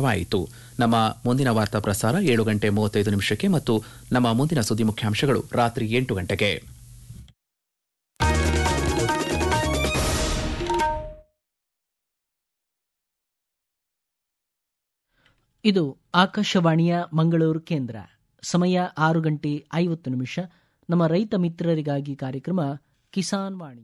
ಆರಂಭವಾಯಿತು ನಮ್ಮ ಮುಂದಿನ ವಾರ್ತಾ ಪ್ರಸಾರ ಏಳು ಗಂಟೆ ಮೂವತ್ತೈದು ನಿಮಿಷಕ್ಕೆ ಮತ್ತು ನಮ್ಮ ಮುಂದಿನ ಸುದ್ದಿ ಮುಖ್ಯಾಂಶಗಳು ರಾತ್ರಿ ಎಂಟು ಗಂಟೆಗೆ ಇದು ಆಕಾಶವಾಣಿಯ ಮಂಗಳೂರು ಕೇಂದ್ರ ಸಮಯ ಆರು ಗಂಟೆ ಐವತ್ತು ನಿಮಿಷ ನಮ್ಮ ರೈತ ಮಿತ್ರರಿಗಾಗಿ ಕಾರ್ಯಕ್ರಮ ಕಿಸಾನ್ ವಾಣಿ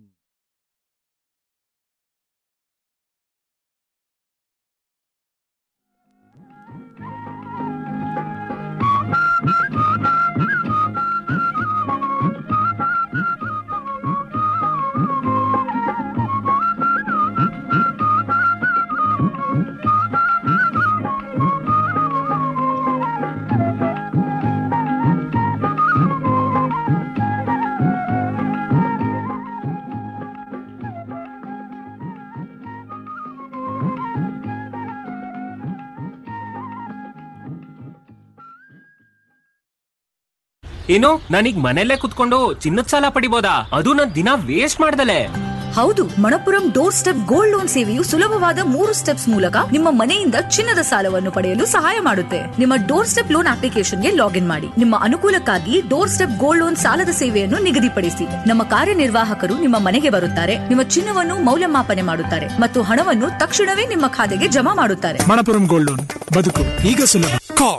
ಏನು ನಾನೀಗ ಮನೆಯಲ್ಲೇ ಕುತ್ಕೊಂಡು ಚಿನ್ನದ ಸಾಲ ಪಡಿಬೋದಾ ಅದು ನನ್ ದಿನ ವೇಸ್ಟ್ ಮಾಡ್ದಲೆ ಹೌದು Manappuram doorstep gold loan ಸೇವೆಯು ಸುಲಭವಾದ ಮೂರು ಸ್ಟೆಪ್ಸ್ ಮೂಲಕ ನಿಮ್ಮ ಮನೆಯಿಂದ ಚಿನ್ನದ ಸಾಲವನ್ನು ಪಡೆಯಲು ಸಹಾಯ ಮಾಡುತ್ತೆ ನಿಮ್ಮ ಡೋರ್ ಸ್ಟೆಪ್ ಲೋನ್ ಅಪ್ಲಿಕೇಶನ್ಗೆ ಲಾಗಿನ್ ಮಾಡಿ ನಿಮ್ಮ ಅನುಕೂಲಕ್ಕಾಗಿ ಡೋರ್ ಸ್ಟೆಪ್ ಗೋಲ್ಡ್ ಲೋನ್ ಸಾಲದ ಸೇವೆಯನ್ನು ನಿಗದಿಪಡಿಸಿ ನಮ್ಮ ಕಾರ್ಯನಿರ್ವಾಹಕರು ನಿಮ್ಮ ಮನೆಗೆ ಬರುತ್ತಾರೆ ನಿಮ್ಮ ಚಿನ್ನವನ್ನು ಮೌಲ್ಯಮಾಪನೆ ಮಾಡುತ್ತಾರೆ ಮತ್ತು ಹಣವನ್ನು ತಕ್ಷಣವೇ ನಿಮ್ಮ ಖಾತೆಗೆ ಜಮಾ ಮಾಡುತ್ತಾರೆ ಮಣಪುರಂ ಗೋಲ್ಡ್ ಲೋನ್ ಬದುಕು ಈಗ ಸುಲಭ Call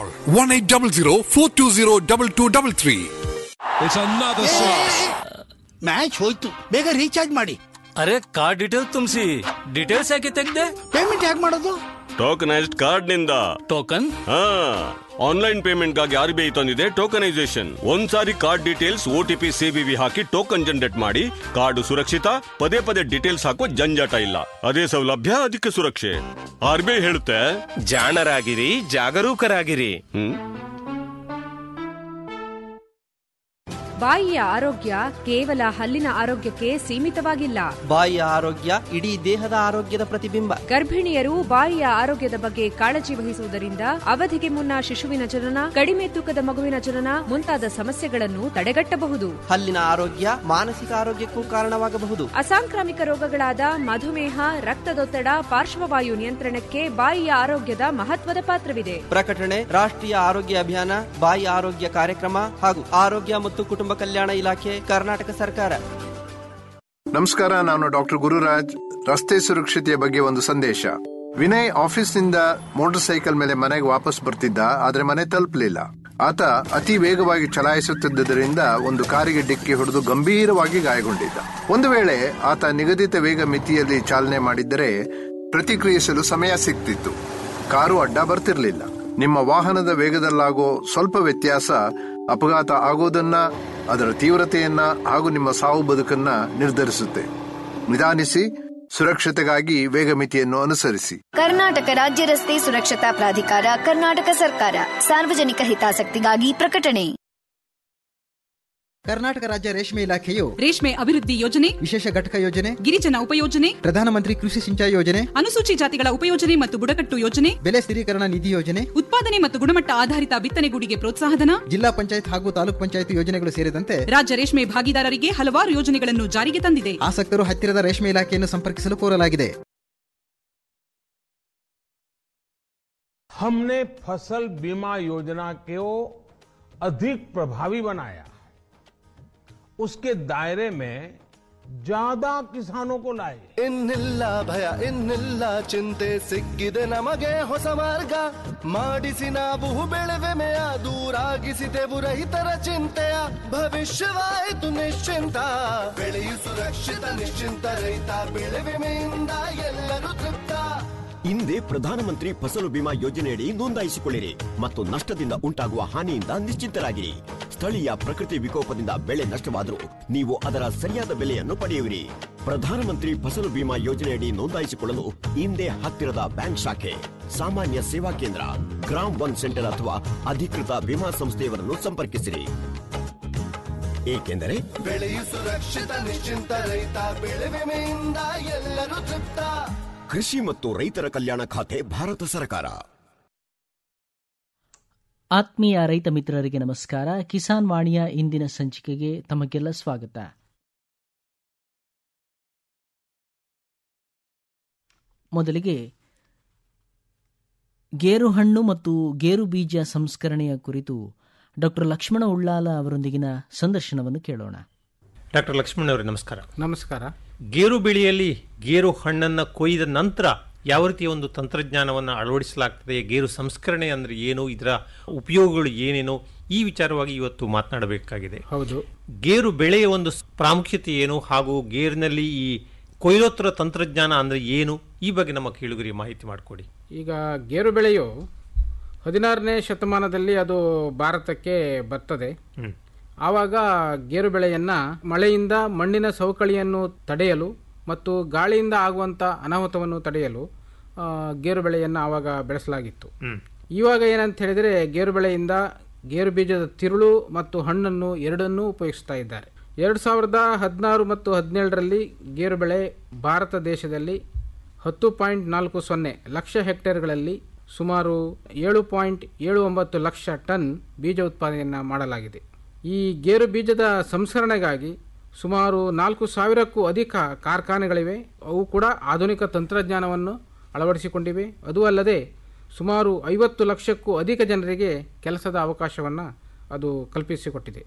1800 It's another sauce. Match ಹೋಯ್ತು ಬೇಗ ರೀಚಾರ್ಜ್ ಮಾಡಿ ಅರೆ ಕಾರ್ಡ್ ಡೀಟೇಲ್ಸ್ ತುಂಬಿಸಿ ಡೀಟೇಲ್ಸ್ ಯಾಕೆ ತೆಗ್ದೆ ಪೇಮೆಂಟ್ ಹೇಗೆ ಮಾಡೋದು ಟೋಕನೈಸ್ಡ್ ಕಾರ್ಡ್ ನಿಂದ ಟೋಕನ್ ಹಾ ಆನ್ಲೈನ್ ಪೇಮೆಂಟ್ ಗಾಗಿ ಆರ್ ಬಿ ಐ ತಂದಿದೆ ಟೋಕನೈಸೇಷನ್ ಒಂದ್ಸಾರಿ card details O T P CVV ಹಾಕಿ ಟೋಕನ್ ಜನರೇಟ್ ಮಾಡಿ ಕಾರ್ಡ್ ಸುರಕ್ಷಿತ ಪದೇ ಪದೇ ಡೀಟೇಲ್ಸ್ ಹಾಕೋ ಜಂಜಾಟ ಇಲ್ಲ ಅದೇ ಸೌಲಭ್ಯ ಅದಕ್ಕೆ ಸುರಕ್ಷೆ ಆರ್ ಬಿ ಐ ಹೇಳುತ್ತೆ ಜಾಣರಾಗಿರಿ ಜಾಗರೂಕರಾಗಿರಿ ಹ್ಮ್ ಬಾಯಿಯ ಆರೋಗ್ಯ ಕೇವಲ ಹಲ್ಲಿನ ಆರೋಗ್ಯಕ್ಕೆ ಸೀಮಿತವಾಗಿಲ್ಲ ಬಾಯಿಯ ಆರೋಗ್ಯ ಇಡೀ ದೇಹದ ಆರೋಗ್ಯದ ಪ್ರತಿಬಿಂಬ ಗರ್ಭಿಣಿಯರು ಬಾಯಿಯ ಆರೋಗ್ಯದ ಬಗ್ಗೆ ಕಾಳಜಿ ವಹಿಸುವುದರಿಂದ ಅವಧಿಗೆ ಮುನ್ನ ಶಿಶುವಿನ ಜನನ ಕಡಿಮೆ ತೂಕದ ಮಗುವಿನ ಜನನ ಮುಂತಾದ ಸಮಸ್ಯೆಗಳನ್ನು ತಡೆಗಟ್ಟಬಹುದು ಹಲ್ಲಿನ ಆರೋಗ್ಯ ಮಾನಸಿಕ ಆರೋಗ್ಯಕ್ಕೂ ಕಾರಣವಾಗಬಹುದು ಅಸಾಂಕ್ರಾಮಿಕ ರೋಗಗಳಾದ ಮಧುಮೇಹ ರಕ್ತದೊತ್ತಡ ಪಾರ್ಶ್ವವಾಯು ನಿಯಂತ್ರಣಕ್ಕೆ ಬಾಯಿಯ ಆರೋಗ್ಯದ ಮಹತ್ವದ ಪಾತ್ರವಿದೆ ಪ್ರಕಟಣೆ ರಾಷ್ಟ್ರೀಯ ಆರೋಗ್ಯ ಅಭಿಯಾನ ಬಾಯಿ ಆರೋಗ್ಯ ಕಾರ್ಯಕ್ರಮ ಹಾಗೂ ಆರೋಗ್ಯ ಮತ್ತು ಕುಟುಂಬ ಕಲ್ಯಾಣ ಇಲಾಖೆ ಕರ್ನಾಟಕ ಸರ್ಕಾರ ನಮಸ್ಕಾರ ನಾನು ಡಾಕ್ಟರ್ ಗುರುರಾಜ್ ರಸ್ತೆ ಸುರಕ್ಷತೆಯ ಬಗ್ಗೆ ಒಂದು ಸಂದೇಶ ವಿನಯ್ ಆಫೀಸ್ನಿಂದ ಮೋಟಾರ್ ಸೈಕಲ್ ಮೇಲೆ ಮನೆಗೆ ವಾಪಸ್ ಬರ್ತಿದ್ದ ಆದ್ರೆ ಮನೆ ತಲುಪಲಿಲ್ಲ ಆತ ಅತಿ ವೇಗವಾಗಿ ಚಲಾಯಿಸುತ್ತಿದ್ದರಿಂದ ಒಂದು ಕಾರಿಗೆ ಡಿಕ್ಕಿ ಹೊಡೆದು ಗಂಭೀರವಾಗಿ ಗಾಯಗೊಂಡಿದ್ದ ಒಂದು ವೇಳೆ ಆತ ನಿಗದಿತ ವೇಗ ಮಿತಿಯಲ್ಲಿ ಚಾಲನೆ ಮಾಡಿದ್ದರೆ ಪ್ರತಿಕ್ರಿಯಿಸಲು ಸಮಯ ಸಿಗ್ತಿತ್ತು ಕಾರು ಅಡ್ಡ ಬರ್ತಿರ್ಲಿಲ್ಲ ನಿಮ್ಮ ವಾಹನದ ವೇಗದಲ್ಲಾಗೋ ಸ್ವಲ್ಪ ವ್ಯತ್ಯಾಸ ಅಪಘಾತ ಆಗೋದನ್ನ ಅದರ ತೀವ್ರತೆಯನ್ನ ಹಾಗೂ ನಿಮ್ಮ ಸಾವು ಬದುಕನ್ನ ನಿರ್ಧರಿಸುತ್ತೆ ನಿಧಾನಿಸಿ ಸುರಕ್ಷತೆಗಾಗಿ ವೇಗ ಮಿತಿಯನ್ನು ಅನುಸರಿಸಿ ಕರ್ನಾಟಕ ರಾಜ್ಯ ರಸ್ತೆ ಸುರಕ್ಷತಾ ಪ್ರಾಧಿಕಾರ ಕರ್ನಾಟಕ ಸರ್ಕಾರ ಸಾರ್ವಜನಿಕ ಹಿತಾಸಕ್ತಿಗಾಗಿ ಪ್ರಕಟಣೆ ಕರ್ನಾಟಕ ರಾಜ್ಯ ರೇಷ್ಮೆ ಇಲಾಖೆಯು ರೇಷ್ಮೆ ಅಭಿವೃದ್ಧಿ ಯೋಜನೆ ವಿಶೇಷ ಘಟಕ ಯೋಜನೆ ಗಿರಿಜನ ಉಪಯೋಜನೆ ಪ್ರಧಾನಮಂತ್ರಿ ಕೃಷಿ ಸಿಂಚಾಯಿ ಯೋಜನೆ ಅನುಸೂಚಿ ಜಾತಿಗಳ ಉಪಯೋಜನೆ ಮತ್ತು ಬುಡಕಟ್ಟು ಯೋಜನೆ ಬೆಲೆ ಸ್ಥಿರೀಕರಣ ನಿಧಿ ಯೋಜನೆ ಉತ್ಪಾದನೆ ಮತ್ತು ಗುಣಮಟ್ಟ ಆಧಾರಿತ ಬಿತ್ತನೆಗೂಡಿಗೆ ಪ್ರೋತ್ಸಾಹಧನ ಜಿಲ್ಲಾ ಪಂಚಾಯತ್ ಹಾಗೂ ತಾಲೂಕ್ ಪಂಚಾಯತ್ ಯೋಜನೆಗಳು ಸೇರಿದಂತೆ ರಾಜ್ಯ ರೇಷ್ಮೆ ಭಾಗಿದಾರರಿಗೆ ಹಲವಾರು ಯೋಜನೆಗಳನ್ನು ಜಾರಿಗೆ ತಂದಿದೆ ಆಸಕ್ತರು ಹತ್ತಿರದ ರೇಷ್ಮೆ ಇಲಾಖೆಯನ್ನು ಸಂಪರ್ಕಿಸಲು ಕೋರಲಾಗಿದೆ हमने फसल बीमा योजना को अधिक प्रभावी बनाया उसके दायरे में ज्यादा किसानों को लाए ಇನ್ನಿಲ್ಲ ಭಯ ಇನ್ನಿಲ್ಲ ಚಿಂತೆ ಸಿಕ್ಕಿದೆ ನಮಗೆ ಹೊಸ ಮಾರ್ಗ ಮಾಡಿಸಿ ನಾವು ಬೆಳೆವೆಮೆಯ ದೂರಾಗಿಸಿದೆವು ರೈತರ ಚಿಂತೆಯ ಭವಿಷ್ಯವಾಯಿತು ನಿಶ್ಚಿಂತ ಬೆಳೆಯು ಸುರಕ್ಷಿತ ನಿಶ್ಚಿಂತ ರೈತ ಬೆಳೆ ವಿಮೆಯಿಂದ ಎಲ್ಲರೂ ತೃಪ್ತ ಹಿಂದೆ ಪ್ರಧಾನಮಂತ್ರಿ ಫಸಲು ಬಿಮಾ ಯೋಜನೆಯಡಿ ನೋಂದಾಯಿಸಿಕೊಳ್ಳಿರಿ ಮತ್ತು ನಷ್ಟದಿಂದ ಉಂಟಾಗುವ ಹಾನಿಯಿಂದ ನಿಶ್ಚಿಂತರಾಗಿರಿ ಸ್ಥಳೀಯ ಪ್ರಕೃತಿ ವಿಕೋಪದಿಂದ ಬೆಳೆ ನಷ್ಟವಾದರೂ ನೀವು ಅದರ ಸರಿಯಾದ ಬೆಲೆಯನ್ನು ಪಡೆಯುವಿರಿ ಪ್ರಧಾನಮಂತ್ರಿ ಫಸಲು ಬಿಮಾ ಯೋಜನೆಯಡಿ ನೋಂದಾಯಿಸಿಕೊಳ್ಳಲು ಹಿಂದೆ ಹತ್ತಿರದ ಬ್ಯಾಂಕ್ ಶಾಖೆ ಸಾಮಾನ್ಯ ಸೇವಾ ಕೇಂದ್ರ ಗ್ರಾಮ್ ಒನ್ ಸೆಂಟರ್ ಅಥವಾ ಅಧಿಕೃತ ವಿಮಾ ಸಂಸ್ಥೆಯವರನ್ನು ಸಂಪರ್ಕಿಸಿರಿ ಏಕೆಂದರೆ ಬೆಳೆಯು ಸುರಕ್ಷಿತ ನಿಶ್ಚಿಂತ ರೈತ ಬೆಳೆ ವಿಮೆಯಿಂದ ಎಲ್ಲರೂ ತೃಪ್ತ ಕೃಷಿ ಮತ್ತು ರೈತರ ಕಲ್ಯಾಣ ಖಾತೆ ಭಾರತ ಸರ್ಕಾರ ಆತ್ಮೀಯ ರೈತ ಮಿತ್ರರಿಗೆ ನಮಸ್ಕಾರ ಕಿಸಾನ್ ವಾಣಿಯ ಇಂದಿನ ಸಂಚಿಕೆಗೆ ತಮಗೆಲ್ಲ ಸ್ವಾಗತ ಮೊದಲಿಗೆ ಗೇರು ಹಣ್ಣು ಮತ್ತು ಗೇರು ಬೀಜ ಸಂಸ್ಕರಣೆಯ ಕುರಿತು ಡಾಕ್ಟರ್ ಲಕ್ಷ್ಮಣ ಉಳ್ಳಾಲ ಅವರೊಂದಿಗಿನ ಸಂದರ್ಶನವನ್ನು ಕೇಳೋಣ ಡಾಕ್ಟರ್ ಲಕ್ಷ್ಮಣ್ ಅವರೇ ನಮಸ್ಕಾರ ನಮಸ್ಕಾರ ಗೇರು ಬೆಳೆಯಲ್ಲಿ ಗೇರು ಹಣ್ಣನ್ನು ಕೊಯ್ದ ನಂತರ ಯಾವ ರೀತಿಯ ಒಂದು ತಂತ್ರಜ್ಞಾನವನ್ನು ಅಳವಡಿಸಲಾಗ್ತದೆ ಗೇರು ಸಂಸ್ಕರಣೆ ಅಂದ್ರೆ ಏನು ಇದರ ಉಪಯೋಗಗಳು ಏನೇನು ಈ ವಿಚಾರವಾಗಿ ಇವತ್ತು ಮಾತನಾಡಬೇಕಾಗಿದೆ ಹೌದು ಗೇರು ಬೆಳೆಯ ಒಂದು ಸ್- ಪ್ರಾಮುಖ್ಯತೆ ಏನು ಹಾಗೂ ಗೇರಿನಲ್ಲಿ ಈ ಕೊಯ್ಲೋತ್ತರ ತಂತ್ರಜ್ಞಾನ ಅಂದ್ರೆ ಏನು ಈ ಬಗ್ಗೆ ನಮ್ಮ ಕೇಳುಗರಿಗೆ ಮಾಹಿತಿ ಮಾಡಿಕೊಡಿ ಈಗ ಗೇರು ಬೆಳೆಯು ಹದಿನಾರನೇ ಶತಮಾನದಲ್ಲಿ ಅದು ಭಾರತಕ್ಕೆ ಬರ್ತದೆ ಹ್ಮ್. ಆವಾಗ ಗೇರು ಬೆಳೆಯನ್ನ ಮಳೆಯಿಂದ ಮಣ್ಣಿನ ಸವಕಳಿಯನ್ನು ತಡೆಯಲು ಮತ್ತು ಗಾಳಿಯಿಂದ ಆಗುವಂಥ ಅನಾಹುತವನ್ನು ತಡೆಯಲು ಆ, ಗೇರು ಬೆಳೆಯನ್ನು ಆವಾಗ ಬೆಳೆಸಲಾಗಿತ್ತು ಹ್ಮ್. ಇವಾಗ ಏನಂತ ಹೇಳಿದರೆ ಗೇರು ಬೆಳೆಯಿಂದ ಗೇರು ಬೀಜದ ತಿರುಳು ಮತ್ತು ಹಣ್ಣನ್ನು ಎರಡನ್ನೂ ಉಪಯೋಗಿಸ್ತಾ ಇದ್ದಾರೆ ಎರಡು ಸಾವಿರದ ಹದಿನಾರು ಮತ್ತು ಹದಿನೇಳರಲ್ಲಿ ಗೇರು ಬೆಳೆ ಭಾರತ ದೇಶದಲ್ಲಿ ಹತ್ತು ಪಾಯಿಂಟ್ ನಾಲ್ಕು ಸೊನ್ನೆ ಲಕ್ಷ ಹೆಕ್ಟೇರ್ಗಳಲ್ಲಿ ಸುಮಾರು ಏಳು ಪಾಯಿಂಟ್ ಏಳು ಒಂಬತ್ತು ಲಕ್ಷ ಟನ್ ಬೀಜ ಉತ್ಪಾದನೆಯನ್ನು ಮಾಡಲಾಗಿದೆ ಈ ಗೇರು ಬೀಜದ ಸಂಸ್ಕರಣೆಗಾಗಿ ಸುಮಾರು ನಾಲ್ಕು ಸಾವಿರಕ್ಕೂ ಅಧಿಕ ಕಾರ್ಖಾನೆಗಳಿವೆ ಅವು ಕೂಡ ಆಧುನಿಕ ತಂತ್ರಜ್ಞಾನವನ್ನು ಅಳವಡಿಸಿಕೊಂಡಿವೆ ಅದೂ ಅಲ್ಲದೆ ಸುಮಾರು ಐವತ್ತು ಲಕ್ಷಕ್ಕೂ ಅಧಿಕ ಜನರಿಗೆ ಕೆಲಸದ ಅವಕಾಶವನ್ನು ಅದು ಕಲ್ಪಿಸಿಕೊಟ್ಟಿದೆ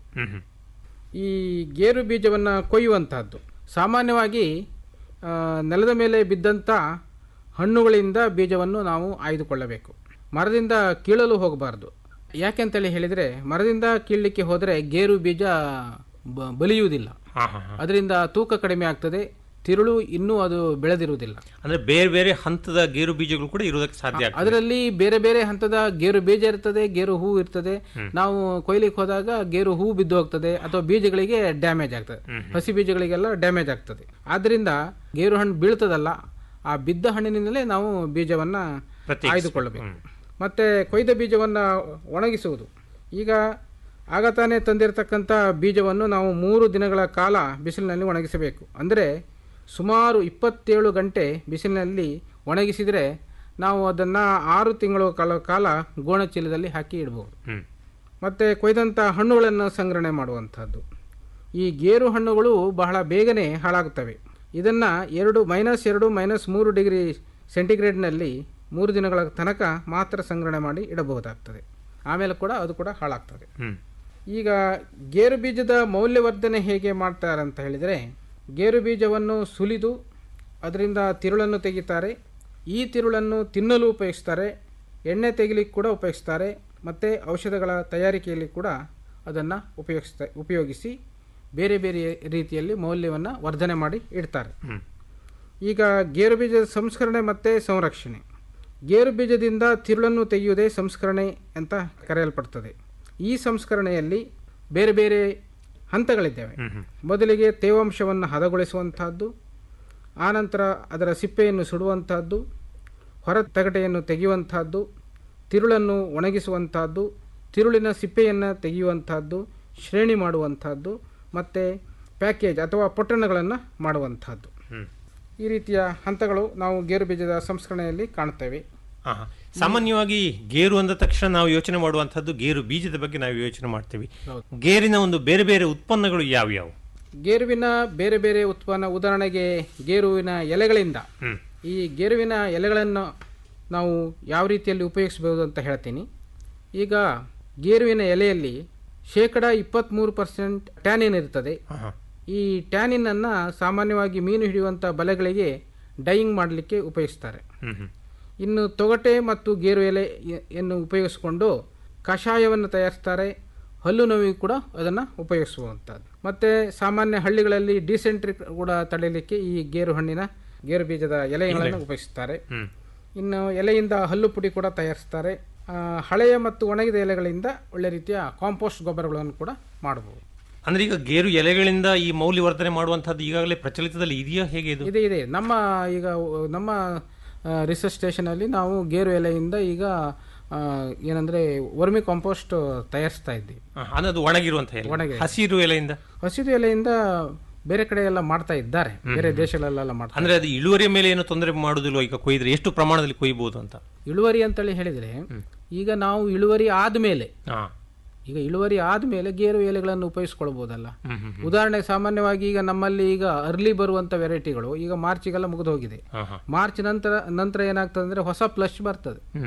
ಈ ಗೇರು ಬೀಜವನ್ನು ಕೊಯ್ಯುವಂತಹದ್ದು ಸಾಮಾನ್ಯವಾಗಿ ಆ, ನೆಲದ ಮೇಲೆ ಬಿದ್ದಂಥ ಹಣ್ಣುಗಳಿಂದ ಬೀಜವನ್ನು ನಾವು ಆಯ್ದುಕೊಳ್ಳಬೇಕು ಮರದಿಂದ ಕೀಳಲು ಹೋಗಬಾರ್ದು ಯಾಕೆಂತೇಳಿ ಹೇಳಿದರೆ ಮರದಿಂದ ಕೀಳಲಿಕ್ಕೆ ಹೋದರೆ ಗೇರು ಬೀಜ ಬ- ಬಲಿಯುವುದಿಲ್ಲ ಹಾ, ಹಾ, ಹಾ. ಅದರಿಂದ ತೂಕ ಕಡಿಮೆ ಆಗ್ತದೆ ತಿರುಳು ಇನ್ನೂ ಅದು ಬೆಳೆದಿರುವುದಿಲ್ಲ ಅಂದ್ರೆ ಬೇರೆ ಬೇರೆ ಹಂತದ ಗೇರು ಬೀಜಗಳು ಕೂಡ ಇರೋದಕ್ಕೆ ಸಾಧ್ಯ ಆಗ್ತದೆ ಅದರಲ್ಲಿ ಬೇರೆ ಬೇರೆ ಹಂತದ ಗೇರು ಬೀಜ ಇರ್ತದೆ ಗೇರು ಹೂ ಇರ್ತದೆ ಹ್ಮ್. ನಾವು ಕೊಯ್ಲಿಕ್ಕೆ ಹೋದಾಗ ಗೇರು ಹೂ ಬಿದ್ದು ಹೋಗ್ತದೆ ಅಥವಾ ಬೀಜಗಳಿಗೆ ಡ್ಯಾಮೇಜ್ ಆಗ್ತದೆ ಹ್ಮ್. ಹಸಿ ಬೀಜಗಳಿಗೆಲ್ಲ ಡ್ಯಾಮೇಜ್ ಆಗ್ತದೆ ಆದ್ರಿಂದ ಗೇರು ಹಣ್ಣು ಬೀಳ್ತದಲ್ಲ ಆ ಬಿದ್ದ ಹಣ್ಣಿನಿಂದಲೇ ನಾವು ಬೀಜವನ್ನ ಪ್ರತ್ಯೇಕಿಸಿ- ಆಯ್ದುಕೊಳ್ಳಬೇಕು ಮತ್ತೆ ಕೊಯ್ದ ಬೀಜವನ್ನ ಒಣಗಿಸುವುದು ಈಗ ಆಗ ತಾನೇ ತಂದಿರತಕ್ಕಂಥ ಬೀಜವನ್ನು ನಾವು ಮೂರು ದಿನಗಳ ಕಾಲ ಬಿಸಿಲಿನಲ್ಲಿ ಒಣಗಿಸಬೇಕು ಅಂದರೆ ಸುಮಾರು ಇಪ್ಪತ್ತೇಳು ಗಂಟೆ ಬಿಸಿಲಿನಲ್ಲಿ ಒಣಗಿಸಿದರೆ ನಾವು ಅದನ್ನು ಆರು ತಿಂಗಳ ಕಾಲ ಕಾಲ ಗೋಣ ಚೀಲದಲ್ಲಿ ಹಾಕಿ ಇಡಬಹುದು ಹ್ಮ್. ಮತ್ತು ಕೊಯ್ದಂಥ ಹಣ್ಣುಗಳನ್ನು ಸಂಗ್ರಹಣೆ ಮಾಡುವಂಥದ್ದು ಈ ಗೇರು ಹಣ್ಣುಗಳು ಬಹಳ ಬೇಗನೆ ಹಾಳಾಗುತ್ತವೆ ಇದನ್ನು ಎರಡು ಮೈನಸ್ ಎರಡು ಮೈನಸ್ ಮೂರು ಡಿಗ್ರಿ ಸೆಂಟಿಗ್ರೇಡ್ನಲ್ಲಿ ಮೂರು ದಿನಗಳ ತನಕ ಮಾತ್ರ ಸಂಗ್ರಹಣೆ ಮಾಡಿ ಇಡಬಹುದಾಗ್ತದೆ ಆಮೇಲೆ ಕೂಡ ಅದು ಕೂಡ ಹಾಳಾಗ್ತದೆ ಹ್ಮ್. ಈಗ ಗೇರು ಬೀಜದ ಮೌಲ್ಯವರ್ಧನೆ ಹೇಗೆ ಮಾಡ್ತಾರೆ ಅಂತ ಹೇಳಿದರೆ ಗೇರು ಬೀಜವನ್ನು ಸುಲಿದು ಅದರಿಂದ ತಿರುಳನ್ನು ತೆಗಿತಾರೆ ಈ ತಿರುಳನ್ನು ತಿನ್ನಲು ಉಪಯೋಗಿಸ್ತಾರೆ ಎಣ್ಣೆ ತೆಗಿಲಿಕ್ಕೆ ಕೂಡ ಉಪಯೋಗಿಸ್ತಾರೆ ಮತ್ತು ಔಷಧಗಳ ತಯಾರಿಕೆಯಲ್ಲಿ ಕೂಡ ಅದನ್ನು ಉಪಯೋಗಿಸ್ತಾ ಉಪಯೋಗಿಸಿ ಬೇರೆ ಬೇರೆ ರೀತಿಯಲ್ಲಿ ಮೌಲ್ಯವನ್ನು ವರ್ಧನೆ ಮಾಡಿ ಇಡ್ತಾರೆ ಹ್ಮ್. ಈಗ ಗೇರು ಬೀಜದ ಸಂಸ್ಕರಣೆ ಮತ್ತು ಸಂರಕ್ಷಣೆ ಗೇರು ಬೀಜದಿಂದ ತಿರುಳನ್ನು ತೆಗೆಯುವುದೇ ಸಂಸ್ಕರಣೆ ಅಂತ ಕರೆಯಲ್ಪಡ್ತದೆ ಈ ಸಂಸ್ಕರಣೆಯಲ್ಲಿ ಬೇರೆ ಬೇರೆ ಹಂತಗಳಿದ್ದಾವೆ ಮೊದಲಿಗೆ ತೇವಾಂಶವನ್ನು ಹದಗೊಳಿಸುವಂತಹದ್ದು ಆನಂತರ ಅದರ ಸಿಪ್ಪೆಯನ್ನು ಸುಡುವಂತಹದ್ದು ಹೊರ ತಗಟೆಯನ್ನು ತೆಗೆಯುವಂತಹದ್ದು ತಿರುಳನ್ನು ಒಣಗಿಸುವಂತಹದ್ದು ತಿರುಳಿನ ಸಿಪ್ಪೆಯನ್ನು ತೆಗೆಯುವಂತಹದ್ದು ಶ್ರೇಣಿ ಮಾಡುವಂತಹದ್ದು ಮತ್ತು ಪ್ಯಾಕೇಜ್ ಅಥವಾ ಪೊಟ್ಟಣಗಳನ್ನು ಮಾಡುವಂತಹದ್ದು ಹ್ಮ್. ಈ ರೀತಿಯ ಹಂತಗಳು ನಾವು ಗೇರು ಬೀಜದ ಸಂಸ್ಕರಣೆಯಲ್ಲಿ ಕಾಣುತ್ತೇವೆ ಆಹಾ. ಸಾಮಾನ್ಯವಾಗಿ ಗೇರು ಅಂದ ತಕ್ಷಣ ನಾವು ಯೋಚನೆ ಮಾಡುವಂತಹದ್ದು ಗೇರು ಬೀಜದ ಬಗ್ಗೆ ನಾವು ಯೋಚನೆ ಮಾಡ್ತೀವಿ ಹೌದು. ಗೇರಿನ ಒಂದು ಬೇರೆ ಬೇರೆ ಉತ್ಪನ್ನಗಳು ಯಾವ್ಯಾವು ಗೇರುವಿನ ಬೇರೆ ಬೇರೆ ಉತ್ಪನ್ನ ಉದಾಹರಣೆಗೆ ಗೇರುವಿನ ಎಲೆಗಳಿಂದ ಹ್ಮ್. ಈ ಗೇರುವಿನ ಎಲೆಗಳನ್ನು ನಾವು ಯಾವ ರೀತಿಯಲ್ಲಿ ಉಪಯೋಗಿಸಬಹುದು ಅಂತ ಹೇಳ್ತೀನಿ ಈಗ ಗೇರುವಿನ ಎಲೆಯಲ್ಲಿ ಶೇಕಡ ಇಪ್ಪತ್ತ್ಮೂರು ಪರ್ಸೆಂಟ್ ಟ್ಯಾನಿನ್ ಇರ್ತದೆ ಈ ಟ್ಯಾನಿನ್ ಅನ್ನ ಸಾಮಾನ್ಯವಾಗಿ ಮೀನು ಹಿಡಿಯುವಂಥ ಬಲೆಗಳಿಗೆ ಡೈಯಿಂಗ್ ಮಾಡಲಿಕ್ಕೆ ಉಪಯೋಗಿಸ್ತಾರೆ ಹ್ಮ್ ಹ್ಮ್. ಇನ್ನು ತೊಗಟೆ ಮತ್ತು ಗೇರು ಎಲೆಯನ್ನು ಉಪಯೋಗಿಸಿಕೊಂಡು ಕಷಾಯವನ್ನು ತಯಾರಿಸ್ತಾರೆ ಹಲ್ಲು ನೋವಿಗೆ ಕೂಡ ಅದನ್ನು ಉಪಯೋಗಿಸುವಂಥದ್ದು ಮತ್ತು ಸಾಮಾನ್ಯ ಹಳ್ಳಿಗಳಲ್ಲಿ ಡಿಸೆಂಟ್ರಿ ಕೂಡ ತಡೆಯಲಿಕ್ಕೆ ಈ ಗೇರು ಹಣ್ಣಿನ ಗೇರು ಬೀಜದ ಎಲೆಗಳನ್ನು ಎಲೆ. ಉಪಯೋಗಿಸ್ತಾರೆ ಹ್ಮ್. ಇನ್ನು ಎಲೆಯಿಂದ ಹಲ್ಲು ಪುಡಿ ಕೂಡ ತಯಾರಿಸ್ತಾರೆ ಆ, ಹಳೆಯ ಮತ್ತು ಒಣಗಿದ ಎಲೆಗಳಿಂದ ಒಳ್ಳೆ ರೀತಿಯ ಕಾಂಪೋಸ್ಟ್ ಗೊಬ್ಬರಗಳನ್ನು ಕೂಡ ಮಾಡಬಹುದು ಅಂದ್ರೆ ಈಗ ಗೇರು ಎಲೆಗಳಿಂದ ಈ ಮೌಲ್ಯವರ್ಧನೆ ಮಾಡುವಂತಹದ್ದು ಈಗಾಗಲೇ ಪ್ರಚಲಿತದಲ್ಲಿ ಇದೆಯಾ ಹೇಗೆ ಇದು ಇದೆ ಇದೆ ನಮ್ಮ ಈಗ ಉ- ನಮ್ಮ ರಿಸರ್ಚ್ ಸ್ಟೇಷನಲ್ಲಿ ನಾವು ಗೇರು ಎಲೆಯಿಂದ ಈಗ ಆ, ಏನಂದ್ರೆ ವರ್ಮಿ ಕಾಂಪೋಸ್ಟ್ ತಯಾರಿಸ್ತಾ ಇದ್ದೀವಿ ಆ, ಅನ್ನೋದು ಒಣಗಿರುವಂತಹ ಎಲೆ. ಒಣಗಿದೆ. ಹಸಿರು ಎಲೆಯಿಂದ ಹಸಿರು ಎಲೆಯಿಂದ ಬೇರೆ ಕಡೆ ಎಲ್ಲ ಮಾಡ್ತಾ ಇದ್ದಾರೆ ಹ್ಮ್. ಬೇರೆ ದೇಶಗಳಲ್ಲೆಲ್ಲ ಮಾಡ್ತಾರೆ ಅಂದ್ರೆ ಅದು ಇಳುವರಿಯ ಮೇಲೆ ಏನು ತೊಂದರೆ ಮಾಡುದಿಲ್ವ ಈಗ ಕೊಯ್ದ್ರೆ ಎಷ್ಟು ಪ್ರಮಾಣದಲ್ಲಿ ಕೊಯ್ಬಹುದು ಅಂತ ಇಳುವರಿ ಅಂತೇಳಿ ಹೇಳಿದ್ರೆ ಈಗ ನಾವು ಇಳುವರಿ ಆದ್ಮೇಲೆ ಹಾ. ಈಗ ಇಳುವರಿ ಆದ್ಮೇಲೆ ಗೇರು ಎಲೆಗಳನ್ನು ಉಪಯೋಗಿಸ್ಕೊಳ್ಬಹುದಲ್ಲ ಹ್ಮ್, ಹ್ಮ್, ಹ್ಮ್. ಉದಾಹರಣೆ ಸಾಮಾನ್ಯವಾಗಿ ಈಗ ನಮ್ಮಲ್ಲಿ ಈಗ ಅರ್ಲಿ ಬರುವಂತ ವೆರೈಟಿಗಳು ಈಗ ಮಾರ್ಚಿಗೆಲ್ಲ ಮುಗಿದು ಹೋಗಿದೆ ಹಾ, ಹಾ. ಮಾರ್ಚ್ ನಂತರ ನಂತರ ಏನಾಗ್ತದೆ ಅಂದ್ರೆ ಹೊಸ ಫ್ಲಶ್ ಬರ್ತದೆ ಹ್ಮ್.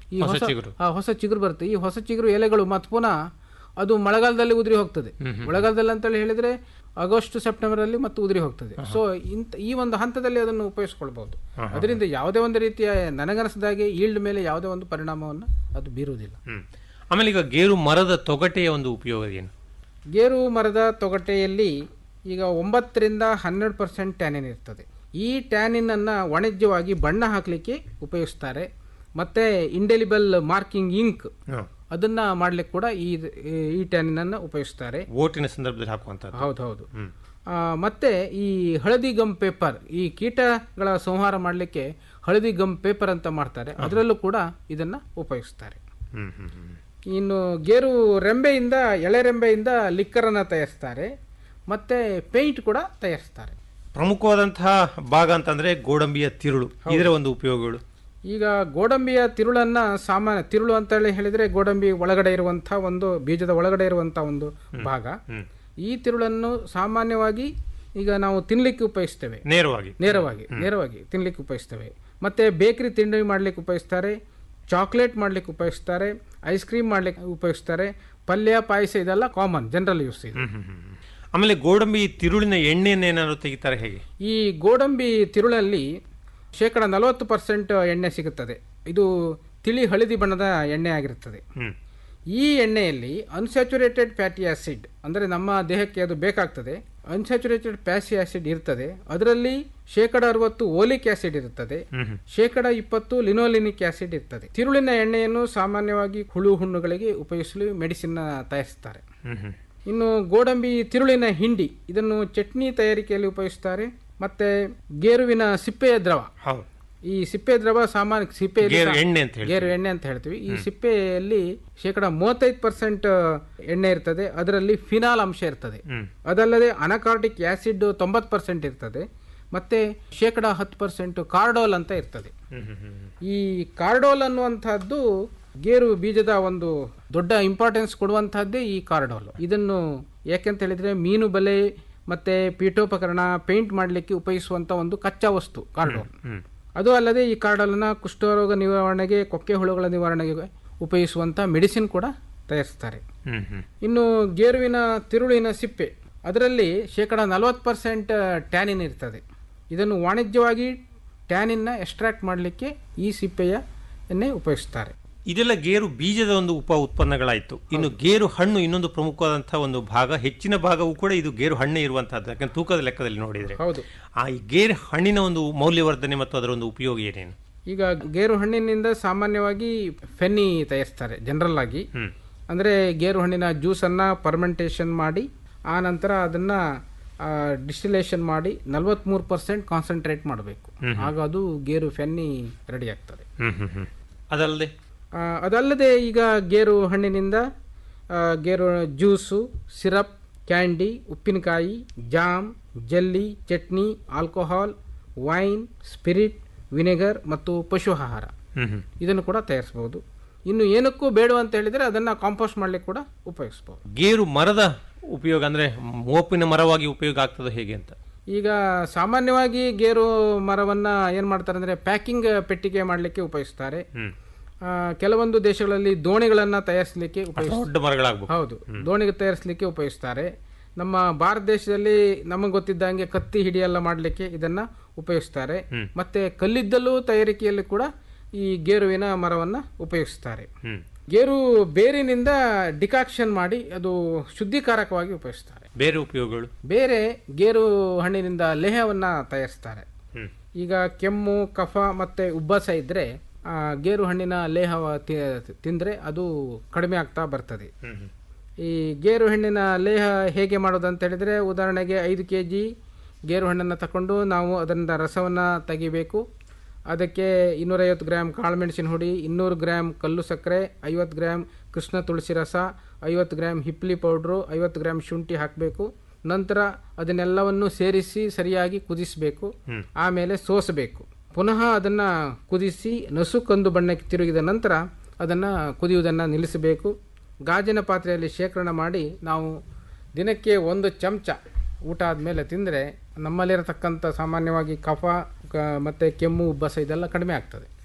ಈ ಹೊಸ ಹೊಸ ಚಿಗುರು. ಆ, ಹೊಸ ಚಿಗುರು ಬರುತ್ತೆ ಈ ಹೊಸ ಚಿಗುರು ಎಲೆಗಳು ಮತ್ತೆ ಪುನಃ ಅದು ಮಳೆಗಾಲದಲ್ಲಿ ಉದುರಿ ಹೋಗ್ತದೆ ಹ್ಮ್, ಹ್ಮ್. ಮಳೆಗಾಲದಲ್ಲಿ ಅಂತೇಳಿ ಹೇಳಿದ್ರೆ ಆಗಸ್ಟ್ ಸೆಪ್ಟೆಂಬರ್ ಅಲ್ಲಿ ಮತ್ತೆ ಉದುರಿ ಹೋಗ್ತದೆ ಸೊ ಇಂತ ಈ ಒಂದು ಹಂತದಲ್ಲಿ ಅದನ್ನು ಉಪಯೋಗಿಸ್ಕೊಳ್ಬಹುದು ಆಹಾ. ಅದರಿಂದ ಯಾವುದೇ ಒಂದು ರೀತಿಯ ನನಗನಿಸಿದಾಗೆ ಈಲ್ಡ್ ಮೇಲೆ ಯಾವುದೇ ಒಂದು ಪರಿಣಾಮವನ್ನು ಅದು ಬೀರುವುದಿಲ್ಲ ಹ್ಮ್ ಆಮೇಲೆ ಈಗ ಗೇರು ಮರದ ತೊಗಟೆಯ ಒಂದು ಉಪಯೋಗ ಏನು ಗೇರು ಮರದ ತೊಗಟೆಯಲ್ಲಿ ಈಗ ಒಂಬತ್ತರಿಂದ ಹನ್ನೆರಡು ಪರ್ಸೆಂಟ್ ಟ್ಯಾನಿನ್ ಇರ್ತದೆ ಈ ಟ್ಯಾನಿನ್ ಅನ್ನ ವಾಣಿಜ್ಯವಾಗಿ ಬಣ್ಣ ಹಾಕಲಿಕ್ಕೆ ಉಪಯೋಗಿಸ್ತಾರೆ ಮತ್ತೆ ಇಂಡೆಲಿಬಲ್ ಮಾರ್ಕಿಂಗ್ ಇಂಕ್ ಹ. ಅದನ್ನ ಮಾಡ್ಲಿಕ್ಕೆ ಕೂಡ ಈ ಈ ಟ್ಯಾನಿನ್ ಅನ್ನ ಉಪಯೋಗಿಸ್ತಾರೆ ಓಟಿನ ಸಂದರ್ಭದಲ್ಲಿ ಹಾಕುವಂಥದ್ದು ಹೌದು ಹೌದು ಹ್ಮ್ ಆ, ಮತ್ತೆ ಈ ಹಳದಿ ಗಮ್ ಪೇಪರ್ ಈ ಕೀಟಗಳ ಸಂಹಾರ ಮಾಡಲಿಕ್ಕೆ ಹಳದಿ ಗಮ್ ಪೇಪರ್ ಅಂತ ಮಾಡ್ತಾರೆ ಅದರಲ್ಲೂ ಕೂಡ ಇದನ್ನ ಉಪಯೋಗಿಸ್ತಾರೆ ಹ್ಮ್ ಹ್ಮ್ ಹ್ಮ್ ಇನ್ನು ಗೇರು ರೆಂಬೆಯಿಂದ ಎಳೆ ರೆಂಬೆಯಿಂದ ಲಿಕ್ಕರನ್ನ ತಯಾರಿಸ್ತಾರೆ ಮತ್ತೆ ಪೇಂಟ್ ಕೂಡ ತಯಾರಿಸ್ತಾರೆ ಪ್ರಮುಖವಾದಂತಹ ಭಾಗ ಅಂತಂದ್ರೆ ಗೋಡಂಬಿಯ ತಿರುಳು ಇದರ ಒಂದು ಉಪಯೋಗಗಳು ಈಗ ಗೋಡಂಬಿಯ ತಿರುಳನ್ನ ಸಾಮಾನ್ಯ ತಿರುಳು ಅಂತ ಹೇಳಿ ಹೇಳಿದ್ರೆ ಗೋಡಂಬಿ ಒಳಗಡೆ ಇರುವಂತಹ ಒಂದು ಬೀಜದ ಒಳಗಡೆ ಇರುವಂತಹ ಒಂದು ಭಾಗ ಹ್ಮ್. ಈ ತಿರುಳನ್ನು ಸಾಮಾನ್ಯವಾಗಿ ಈಗ ನಾವು ತಿನ್ಲಿಕ್ಕೆ ಉಪಯೋಗಿಸ್ತೇವೆ ನೇರವಾಗಿ ನೇರವಾಗಿ ನೇರವಾಗಿ ತಿನ್ಲಿಕ್ಕೆ ಉಪಯೋಗಿಸ್ತೇವೆ ಮತ್ತೆ ಬೇಕರಿ ತಿಂಡಿ ಮಾಡ್ಲಿಕ್ಕೆ ಉಪಯೋಗಿಸ್ತಾರೆ ಚಾಕ್ಲೇಟ್ ಮಾಡ್ಲಿಕ್ಕೆ ಉಪಯೋಗಿಸ್ತಾರೆ ಐಸ್ ಕ್ರೀಮ್ ಮಾಡ್ಲಿಕ್ಕೆ ಉಪಯೋಗಿಸ್ತಾರೆ ಪಲ್ಯ ಪಾಯಸ ಇದೆಲ್ಲ ಕಾಮನ್ ಜನರಲ್ ಯೂಸ್ ಇದೆ ಹ್ಮ್ ಹ್ಮ್ ಹ್ಮ್ ಹ್ಮ್. ಆಮೇಲೆ ಗೋಡಂಬಿ ತಿರುಳಿನ ಎಣ್ಣೆಯನ್ನು ಏನಾದ್ರು ತೆಗಿತಾರೆ ಹೇಗೆ ಈ ಗೋಡಂಬಿ ತಿರುಳಲ್ಲಿ ಶೇಕಡ ನಲವತ್ತು ಪರ್ಸೆಂಟ್ ಎಣ್ಣೆ ಸಿಗುತ್ತದೆ ಇದು ತಿಳಿ ಹಳದಿ ಬಣ್ಣದ ಎಣ್ಣೆ ಆಗಿರುತ್ತದೆ ಹ್ಮ್ ಈ ಎಣ್ಣೆಯಲ್ಲಿ ಅನ್ಸ್ಯಾಚುರೇಟೆಡ್ ಫ್ಯಾಟಿ ಆಸಿಡ್ ಅಂದರೆ ನಮ್ಮ ದೇಹಕ್ಕೆ ಅದು ಬೇಕಾಗ್ತದೆ ಅನ್ಸ್ಯಾಚುರೇಟೆಡ್ ಫ್ಯಾಸಿ ಆಸಿಡ್ ಇರ್ತದೆ ಅದರಲ್ಲಿ ಶೇಕಡ ಅರವತ್ತು ಓಲಿಕ್ ಆಸಿಡ್ ಇರುತ್ತದೆ ಹ್ಮ್ ಹ್ಮ್. ಶೇಕಡ ಇಪ್ಪತ್ತು ಲಿನೋಲಿನಿಕ್ ಆಸಿಡ್ ಇರ್ತದೆ ತಿರುಳಿನ ಎಣ್ಣೆಯನ್ನು ಸಾಮಾನ್ಯವಾಗಿ ಹುಳು ಹುಣ್ಣುಗಳಿಗೆ ಉಪಯೋಗಿಸಲು ಮೆಡಿಸಿನ್ ತಯಾರಿಸ್ತಾರೆ ಹ್ಮ್ ಹ್ಮ್ ಇನ್ನು ಗೋಡಂಬಿ ತಿರುಳಿನ ಹಿಂಡಿ ಇದನ್ನು ಚಟ್ನಿ ತಯಾರಿಕೆಯಲ್ಲಿ ಉಪಯೋಗಿಸ್ತಾರೆ ಮತ್ತೆ ಗೇರುವಿನ ಸಿಪ್ಪೆಯ ದ್ರವ ಹೌದು ಈ ಸಿಪ್ಪೆ ದ್ರವ ಸಾಮಾನ್ಯ ಸಿಪ್ಪೆಯಲ್ಲಿ ಗೇರು ಸಾ- ಎಣ್ಣೆ ಅಂತ ಹೇಳ್ತೀವಿ. ಗೇರು ಎಣ್ಣೆ ಅಂತ ಹೇಳ್ತೀವಿ ಈ ಸಿಪ್ಪೆಯಲ್ಲಿ ಶೇಕಡ ಮೂವತ್ತೈದು ಪರ್ಸೆಂಟ್ ಎಣ್ಣೆ ಇರ್ತದೆ ಅದರಲ್ಲಿ ಫಿನಾಲ್ ಅಂಶ ಇರ್ತದೆ ಹ್ಮ್ ಅದಲ್ಲದೆ ಅನಕಾರ್ಟಿಕ್ ಆಸಿಡ್ ತೊಂಬತ್ತು ಪರ್ಸೆಂಟ್ ಇರ್ತದೆ ಮತ್ತೆ ಶೇಕಡ ಹತ್ತು ಪರ್ಸೆಂಟ್ ಕಾರ್ಡೋಲ್ ಅಂತ ಇರ್ತದೆ ಹ್ಮ್ ಹ್ಮ್ ಹ್ಮ್ ಈ ಕಾರ್ಡೋಲ್ ಅನ್ನುವಂತಹದ್ದು ಗೇರು ಬೀಜದ ಒಂದು ದೊಡ್ಡ ಇಂಪಾರ್ಟೆನ್ಸ್ ಕೊಡುವಂತಹದ್ದೇ ಈ ಕಾರ್ಡೋಲ್ ಇದನ್ನು ಯಾಕೆಂತ ಹೇಳಿದ್ರೆ ಮೀನು ಬಲೆ ಮತ್ತೆ ಪೀಠೋಪಕರಣ ಪೇಂಟ್ ಮಾಡಲಿಕ್ಕೆ ಉಪಯೋಗಿಸುವಂತ ಒಂದು ಕಚ್ಚಾ ವಸ್ತು ಕಾರ್ಡೋಲ್ ಹ್ಮ್ ಅದು ಅಲ್ಲದೆ ಈ ಕಾರ್ಡೋಲನ್ನ ಕುಷ್ಠರೋಗ ನಿವಾರಣೆಗೆ ಕೊಕ್ಕೆ ಹುಳುಗಳ ನಿವಾರಣೆಗೆ ಉಪಯೋಗಿಸುವಂತ ಮೆಡಿಸಿನ್ ಕೂಡ ತಯಾರಿಸ್ತಾರೆ ಹ್ಮ್ ಹ್ಮ್ ಇನ್ನು ಗೇರುವಿನ ತಿರುಳಿನ ಸಿಪ್ಪೆ ಅದರಲ್ಲಿ ಶೇಕಡ ನಲವತ್ತು ಪರ್ಸೆಂಟ್ ಟ್ಯಾನಿನ್ ಇರ್ತದೆ ಇದನ್ನು ವಾಣಿಜ್ಯವಾಗಿ ಟ್ಯಾನಿನ್ನ ಎಕ್ಸ್ಟ್ರಾಕ್ಟ್ ಮಾಡಲಿಕ್ಕೆ ಈ ಸಿಪ್ಪೆಯ ಎಣ್ಣೆ ಉಪಯೋಗಿಸ್ತಾರೆ ಇದೆಲ್ಲ ಗೇರು ಬೀಜದ ಒಂದು ಉಪ ಉತ್ಪನ್ನಗಳಾಯ್ತು ಇನ್ನು ಗೇರು ಹಣ್ಣು ಇನ್ನೊಂದು ಪ್ರಮುಖವಾದಂತಹ ಒಂದು ಭಾಗ ಹೆಚ್ಚಿನ ಭಾಗವೂ ಕೂಡ ಇದು ಗೇರು ಹಣ್ಣೆ ಇರುವಂತಹದ್ದು ಯಾಕಂದ್ರೆ ತೂಕದ ಲೆಕ್ಕದಲ್ಲಿ ನೋಡಿದ್ರೆ ಹೌದು ಆ ಈ ಗೇರು ಹಣ್ಣಿನ ಒಂದು ಮೌಲ್ಯವರ್ಧನೆ ಮತ್ತು ಅದರ ಒಂದು ಉಪಯೋಗ ಏನೇನು ಈಗ ಗೇರು ಹಣ್ಣಿನಿಂದ ಸಾಮಾನ್ಯವಾಗಿ ಫೆನ್ನಿ ತಯಾರಿಸ್ತಾರೆ ಜನರಲ್ ಆಗಿ ಹ್ಮ್ ಅಂದರೆ ಗೇರು ಹಣ್ಣಿನ ಜ್ಯೂಸನ್ನು ಪರ್ಮೆಂಟೇಷನ್ ಮಾಡಿ ಆ ನಂತರ ಅದನ್ನು ಡಿಸ್ಟಿಲೇಷನ್ ಮಾಡಿ ನಲವತ್ತ್ಮೂರು ಪರ್ಸೆಂಟ್ ಕಾನ್ಸಂಟ್ರೇಟ್ ಮಾಡಬೇಕು ಹ್ಮ್ ಹ್ಮ್. ಆಗ ಅದು ಗೇರು ಫೆನ್ನಿ ರೆಡಿ ಆಗ್ತದೆ ಹ್ಮ್ ಹ್ಮ್ ಹ್ಮ್ ಅದಲ್ಲದೆ ಆ, ಅದಲ್ಲದೆ ಈಗ ಗೇರು ಹಣ್ಣಿನಿಂದ ಆ, ಗೇರು ಜ್ಯೂಸು ಸಿರಪ್ ಕ್ಯಾಂಡಿ ಉಪ್ಪಿನಕಾಯಿ jam jelly chutney alcohol wine spirit vinegar ಮತ್ತು ಪಶು ಆಹಾರ ಹ್ಮ್ ಹ್ಮ್ ಇದನ್ನು ಕೂಡ ತಯಾರಿಸಬಹುದು ಇನ್ನು ಏನಕ್ಕೂ ಬೇಡ ಅಂತ ಹೇಳಿದರೆ ಅದನ್ನು ಕಾಂಪೋಸ್ಟ್ ಮಾಡಲಿಕ್ಕೆ ಕೂಡ ಉಪಯೋಗಿಸ್ಬೋದು ಗೇರು ಮರದ ಉಪಯೋಗ ಅಂದ್ರೆ ಮೋಪಿನ ಮರವಾಗಿ ಉಪಯೋಗ ಆಗ್ತದೆ ಹೇಗೆ ಅಂತ ಈಗ ಸಾಮಾನ್ಯವಾಗಿ ಗೇರು ಮರವನ್ನು ಏನು ಮಾಡ್ತಾರೆ ಅಂದರೆ ಪ್ಯಾಕಿಂಗ್ ಪೆಟ್ಟಿಗೆ ಮಾಡಲಿಕ್ಕೆ ಉಪಯೋಗಿಸ್ತಾರೆ ಹ್ಮ್ ಆ, ಕೆಲವೊಂದು ದೇಶಗಳಲ್ಲಿ ದೋಣಿಗಳನ್ನು ತಯಾರಿಸಲಿಕ್ಕೆ ಉಪಯೋಗಿಸ್ತಾರೆ ದೊಡ್ಡ ಮರಗಳಾಗ್ಬೇಕು ಹೌದು ದೋಣಿಗೆ ತಯಾರಿಸಲಿಕ್ಕೆ ಉಪಯೋಗಿಸ್ತಾರೆ ನಮ್ಮ ಭಾರತ ದೇಶದಲ್ಲಿ ನಮಗೆ ಗೊತ್ತಿದ್ದಂಗೆ ಕತ್ತಿ ಹಿಡಿಯೆಲ್ಲ ಮಾಡಲಿಕ್ಕೆ ಇದನ್ನ ಉಪಯೋಗಿಸ್ತಾರೆ ಹ್ಮ್. ಮತ್ತೆ ಕಲ್ಲಿದ್ದಲು ತಯಾರಿಕೆಯಲ್ಲಿ ಕೂಡ ಈ ಗೇರುವಿನ ಮರವನ್ನ ಉಪಯೋಗಿಸ್ತಾರೆ ಹ್ಮ್ ಗೇರು ಬೇರಿನಿಂದ ಡಿಕಾಕ್ಷನ್ ಮಾಡಿ ಅದು ಶುದ್ಧೀಕಾರಕವಾಗಿ ಉಪಯೋಗಿಸ್ತಾರೆ ಬೇರೆ ಉಪಯೋಗಗಳು ಬೇರೆ ಗೇರು ಹಣ್ಣಿನಿಂದ ಲೇಹವನ್ನ ತಯಾರಿಸ್ತಾರೆ ಹ್ಮ್ ಈಗ ಕೆಮ್ಮು ಕಫ ಮತ್ತೆ ಉಬ್ಬಸ ಇದ್ರೆ ಆ, ಗೇರು ಹಣ್ಣಿನ ಲೇಹ ತಿ- ತಿಂದ್ರೆ ಅದು ಕಡಿಮೆ ಆಗ್ತಾ ಬರ್ತದೆ ಹ್ಮ್ ಹ್ಮ್ ಈ ಗೇರು ಹಣ್ಣಿನ ಲೇಹ ಹೇಗೆ ಮಾಡೋದು ಅಂತ ಹೇಳಿದ್ರೆ ಉದಾಹರಣೆಗೆ ಐದು ಕೆ ಜಿ ಗೇರು ಹಣ್ಣನ್ನು ತಗೊಂಡು ನಾವು ಅದರಿಂದ ರಸವನ್ನು ತೆಗಿಬೇಕು ಅದಕ್ಕೆ ಇನ್ನೂರೈವತ್ತು ಗ್ರಾಮ್ ಕಾಳುಮೆಣಸಿನ ಹುಡಿ ಇನ್ನೂರು ಗ್ರಾಮ್ ಕಲ್ಲು ಸಕ್ಕರೆ ಐವತ್ತು ಗ್ರಾಮ್ ಕೃಷ್ಣ ತುಳಸಿ ರಸ ಐವತ್ತು ಗ್ರಾಮ್ ಹಿಪ್ಲಿ ಪೌಡ್ರು ಐವತ್ತು ಗ್ರಾಮ್ ಶುಂಠಿ ಹಾಕಬೇಕು ನಂತರ ಅದನ್ನೆಲ್ಲವನ್ನು ಸೇರಿಸಿ ಸರಿಯಾಗಿ ಕುದಿಸಬೇಕು ಹ್ಮ್. ಆಮೇಲೆ ಸೋಸಬೇಕು ಪುನಃ ಅದನ್ನು ಕುದಿಸಿ ನಸು ಕಂದು ಬಣ್ಣಕ್ಕೆ ತಿರುಗಿದ ನಂತರ ಅದನ್ನು ಕುದಿಯುವುದನ್ನು ನಿಲ್ಲಿಸಬೇಕು ಗಾಜಿನ ಪಾತ್ರೆಯಲ್ಲಿ ಶೇಖರಣೆ ಮಾಡಿ ನಾವು ದಿನಕ್ಕೆ ಒಂದು ಚಮಚ ಊಟ ಆದಮೇಲೆ ತಿಂದರೆ ನಮ್ಮಲ್ಲಿರತಕ್ಕಂಥ ಸಾಮಾನ್ಯವಾಗಿ ಕಫ ಕ- ಮತ್ತೆ ಕೆಮ್ಮು ಉಬ್ಬಸ ಇದೆಲ್ಲ ಕಡಿಮೆ ಆಗ್ತದೆ ಹ್ಮ್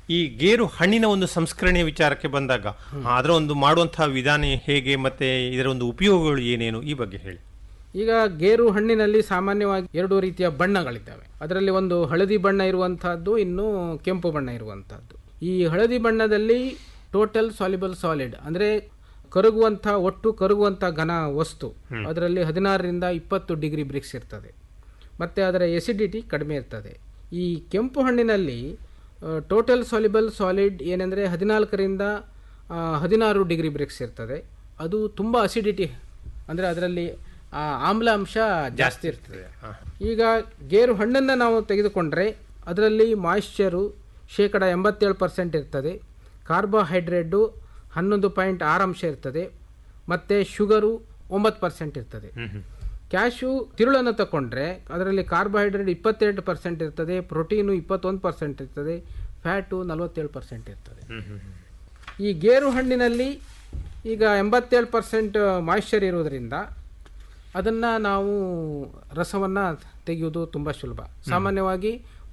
ಈ ಗೇರು ಹಣ್ಣಿನ ಒಂದು ಸಂಸ್ಕರಣೆಯ ವಿಚಾರಕ್ಕೆ ಬಂದಾಗ ಅದರ ಒಂದು ಮಾಡುವಂತಹ ವಿಧಾನ ಹೇಗೆ ಮತ್ತೆ ಇದರ ಒಂದು ಉಪಯೋಗಗಳು ಏನೇನು ಈ ಬಗ್ಗೆ ಹೇಳಿ ಈಗ ಗೇರು ಹಣ್ಣಿನಲ್ಲಿ ಸಾಮಾನ್ಯವಾಗಿ ಎರಡು ರೀತಿಯ ಬಣ್ಣಗಳಿದ್ದಾವೆ ಅದರಲ್ಲಿ ಒಂದು ಹಳದಿ ಬಣ್ಣ ಇರುವಂತಹದ್ದು ಇನ್ನು ಕೆಂಪು ಬಣ್ಣ ಇರುವಂತಹದ್ದು ಈ ಹಳದಿ ಬಣ್ಣದಲ್ಲಿ ಟೋಟಲ್ ಸಾಲಿಬಲ್ ಸಾಲಿಡ್ ಅಂದ್ರೆ ಕರಗುವಂಥ ಒಟ್ಟು ಕರಗುವಂಥ ಘನ ವಸ್ತು ಅದರಲ್ಲಿ ಹದಿನಾರರಿಂದ ಇಪ್ಪತ್ತು ಡಿಗ್ರಿ ಬ್ರಿಕ್ಸ್ ಇರ್ತದೆ ಮತ್ತು ಅದರ ಎಸಿಡಿಟಿ ಕಡಿಮೆ ಇರ್ತದೆ ಈ ಕೆಂಪು ಹಣ್ಣಿನಲ್ಲಿ ಟೋಟಲ್ ಸಾಲಿಬಲ್ ಸಾಲಿಡ್ ಏನೆಂದರೆ ಹದಿನಾಲ್ಕರಿಂದ ಆ, ಹದಿನಾರು ಡಿಗ್ರಿ ಬ್ರಿಕ್ಸ್ ಇರ್ತದೆ ಅದು ತುಂಬ ಅಸಿಡಿಟಿ ಅಂದರೆ ಅದರಲ್ಲಿ ಆ, ಆಮ್ಲಾಂಶ ಜಾಸ್ತಿ ಇರ್ತದೆ ಈಗ ಗೇರು ಹಣ್ಣನ್ನು ನಾವು ತೆಗೆದುಕೊಂಡ್ರೆ ಅದರಲ್ಲಿ ಮಾಯಿಶ್ಚರು ಶೇಕಡ ಎಂಬತ್ತೇಳು ಪರ್ಸೆಂಟ್ ಇರ್ತದೆ ಕಾರ್ಬೋಹೈಡ್ರೇಟು ಹನ್ನೊಂದು ಪಾಯಿಂಟ್ ಆರು ಅಂಶ ಇರ್ತದೆ ಮತ್ತು ಶುಗರು ಒಂಬತ್ತು ಪರ್ಸೆಂಟ್ ಇರ್ತದೆ ಕ್ಯಾಶು ತಿರುಳನ್ನು ತಗೊಂಡ್ರೆ ಅದರಲ್ಲಿ ಕಾರ್ಬೋಹೈಡ್ರೇಟ್ ಇಪ್ಪತ್ತೆರಡು ಪರ್ಸೆಂಟ್ ಇರ್ತದೆ ಪ್ರೋಟೀನು ಇಪ್ಪತ್ತೊಂದು ಪರ್ಸೆಂಟ್ ಇರ್ತದೆ ಫ್ಯಾಟು ನಲವತ್ತೇಳು ಪರ್ಸೆಂಟ್ ಇರ್ತದೆ ಈ ಗೇರು ಹಣ್ಣಿನಲ್ಲಿ ಈಗ ಎಂಬತ್ತೇಳು ಪರ್ಸೆಂಟ್ ಮಾಯಿಶ್ಚರ್ ಇರೋದ್ರಿಂದ ಅದನ್ನು ನಾವು ರಸವನ್ನು ತೆಗೆಯುವುದು ತುಂಬ ಸುಲಭ ಸಾಮಾನ್ಯವಾಗಿ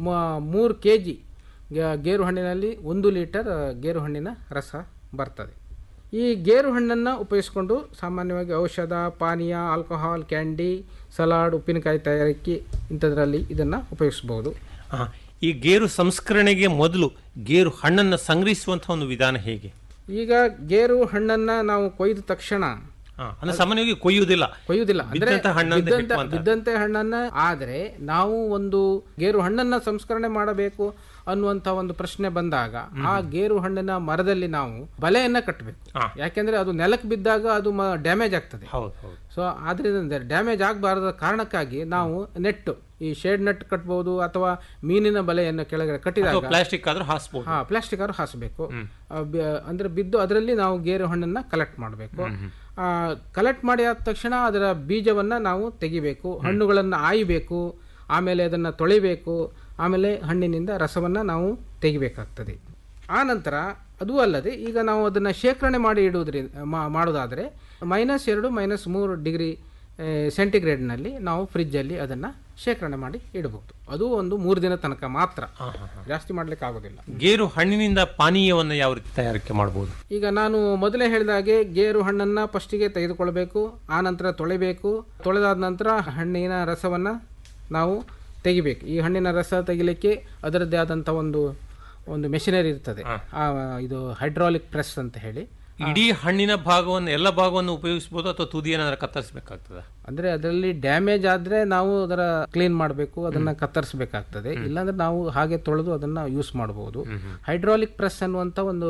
ಮೂರು ಕೆ ಜಿ ಗೇರು ಹಣ್ಣಿನಲ್ಲಿ ಒಂದು ಲೀಟರ್ ಗೇರು ಹಣ್ಣಿನ ರಸ ಬರ್ತದೆ ಈ ಗೇರು ಹಣ್ಣನ್ನು ಉಪಯೋಗಿಸ್ಕೊಂಡು ಸಾಮಾನ್ಯವಾಗಿ ಔಷಧ ಪಾನೀಯ ಆಲ್ಕೋಹಾಲ್ ಕ್ಯಾಂಡಿ ಸಲಾಡ್ ಉಪ್ಪಿನಕಾಯಿ ತಯಾರಿಕೆ ಇಂಥದ್ರಲ್ಲಿ ಇದನ್ನು ಉಪಯೋಗಿಸ್ಬೋದು ಆ, ಈ ಗೇರು ಸಂಸ್ಕರಣೆಗೆ ಮೊದಲು ಗೇರು ಹಣ್ಣನ್ನು ಸಂಗ್ರಹಿಸುವಂತಹ ಒಂದು ವಿಧಾನ ಹೇಗೆ ಈಗ ಗೇರು ಹಣ್ಣನ್ನು ನಾವು ಕೊಯ್ದ ತಕ್ಷಣ ಆ, ಅಂದ್ರೆ ಸಾಮಾನ್ಯವಾಗಿ ಕೊಯ್ಯುವುದಿಲ್ಲ ಕೊಯ್ಯುವುದಿಲ್ಲ ಅಂದ್ರೆ ಬಿದ್ದಂತ ಹಣ್ಣನ್ನು ಬಿದ್ದಂತ- ಬಿಟ್ಟುವಂತ. ಬಿದ್ದಂತೆ ಹಣ್ಣನ್ನ ಆದ್ರೆ ನಾವು ಒಂದು ಗೇರು ಹಣ್ಣನ್ನ ಸಂಸ್ಕರಣೆ ಮಾಡಬೇಕು ಅನ್ನುವಂತ ಒಂದು ಪ್ರಶ್ನೆ ಬಂದಾಗ ಆ ಗೇರು ಹಣ್ಣಿನ ಮರದಲ್ಲಿ ನಾವು ಬಲೆಯನ್ನ ಕಟ್ಟಬೇಕು ಯಾಕೆಂದ್ರೆ ಅದು ನೆಲಕ್ಕೆ ಬಿದ್ದಾಗ ಅದು ಡ್ಯಾಮೇಜ್ ಆಗ್ತದೆ ಹೌದು ಹೌದು ಸೊ ಆದ್ರಿಂದ ಡ್ಯಾಮೇಜ್ ಆಗಬಾರದ ಕಾರಣಕ್ಕಾಗಿ ನಾವು ನೆಟ್ಟು ಈ ಶೇಡ್ ನೆಟ್ ಕಟ್ಬಹುದು ಅಥವಾ ಮೀನಿನ ಬಲೆಯನ್ನು ಕೆಳಗಡೆ ಕಟ್ಟಿದಾಗ ಪ್ಲಾಸ್ಟಿಕ್ ಆದ್ರೂ ಹಾಸ್ಬೋದು ಹಾ ಪ್ಲಾಸ್ಟಿಕ್ ಆದ್ರೂ ಹಾಸಬೇಕು ಅಂದ್ರೆ ಬಿದ್ದು ಅದರಲ್ಲಿ ನಾವು ಗೇರು ಹಣ್ಣನ್ನ ಕಲೆಕ್ಟ್ ಮಾಡಬೇಕು ಕಲೆಕ್ಟ್ ಮಾಡಿ ಆದ ತಕ್ಷಣ ಅದರ ಬೀಜವನ್ನ ನಾವು ತೆಗಿಬೇಕು ಹಣ್ಣುಗಳನ್ನು ಆಯ್ಬೇಕು ಆಮೇಲೆ ಅದನ್ನ ತೊಳಿಬೇಕು ಆಮೇಲೆ ಹಣ್ಣಿನಿಂದ ರಸವನ್ನ ನಾವು ತೆಗಿಬೇಕಾಗ್ತದೆ ಆ ನಂತರ ಅದು ಅಲ್ಲದೆ ಈಗ ನಾವು ಅದನ್ನ ಶೇಖರಣೆ ಮಾಡಿ ಇಡುವುದರಿಂದ ಮಾ- ಮಾಡೋದಾದ್ರೆ ಮೈನಸ್ ಎರಡು ಮೈನಸ್ ಮೂರು ಡಿಗ್ರಿ ಸೆಂಟಿಗ್ರೇಡ್ನಲ್ಲಿ ನಾವು ಫ್ರಿಜ್ಜಲ್ಲಿ ಅದನ್ನು ಶೇಖರಣೆ ಮಾಡಿ ಇಡಬಹುದು ಅದು ಒಂದು ಮೂರು ದಿನ ತನಕ ಮಾತ್ರ ಜಾಸ್ತಿ ಮಾಡ್ಲಿಕ್ಕೆ ಆಗೋದಿಲ್ಲ ಗೇರು ಹಣ್ಣಿನಿಂದ ಪಾನೀಯವನ್ನು ಯಾವ ರೀತಿ ತಯಾರಿಕೆ ಮಾಡಬಹುದು ಈಗ ನಾನು ಮೊದಲೇ ಹೇಳಿದ ಹಾಗೆ ಗೇರು ಹಣ್ಣನ್ನ ಫಸ್ಟಿಗೆ ತೆಗೆದುಕೊಳ್ಬೇಕು ಆ ನಂತರ ತೊಳೆಬೇಕು ತೊಳೆದಾದ ನಂತರ ಹಣ್ಣಿನ ರಸವನ್ನ ನಾವು ತೆಗಿಬೇಕು ಈ ಹಣ್ಣಿನ ರಸ ತೆಗಿಲಿಕ್ಕೆ ಅದರದ್ದೇ ಆದಂಥ ಒಂದು ಒಂದು ಮೆಷಿನರಿ ಇರ್ತದೆ ಆ, ಇದು ಹೈಡ್ರಾಲಿಕ್ ಪ್ರೆಸ್ ಅಂತ ಹೇಳಿ ಇಡೀ ಹಣ್ಣಿನ ಭಾಗವನ್ನು ಎಲ್ಲ ಭಾಗವನ್ನು ಉಪಯೋಗಿಸಬಹುದು ಅಥವಾ ತುದಿಯನ್ನಾದ್ರೂ ಕತ್ತರಿಸಬೇಕಾಗ್ತದ ಅಂದ್ರೆ ಅದರಲ್ಲಿ ಡ್ಯಾಮೇಜ್ ಆದ್ರೆ ನಾವು ಅದರ ಕ್ಲೀನ್ ಮಾಡಬೇಕು ಅದನ್ನ ಕತ್ತರಿಸಬೇಕಾಗ್ತದೆ ಇಲ್ಲಾಂದ್ರೆ ನಾವು ಹಾಗೆ ತೊಳೆದು ಅದನ್ನ ಯೂಸ್ ಮಾಡಬಹುದು ಹೈಡ್ರಾಲಿಕ್ ಪ್ರೆಸ್ ಅನ್ನುವಂತ ಒಂದು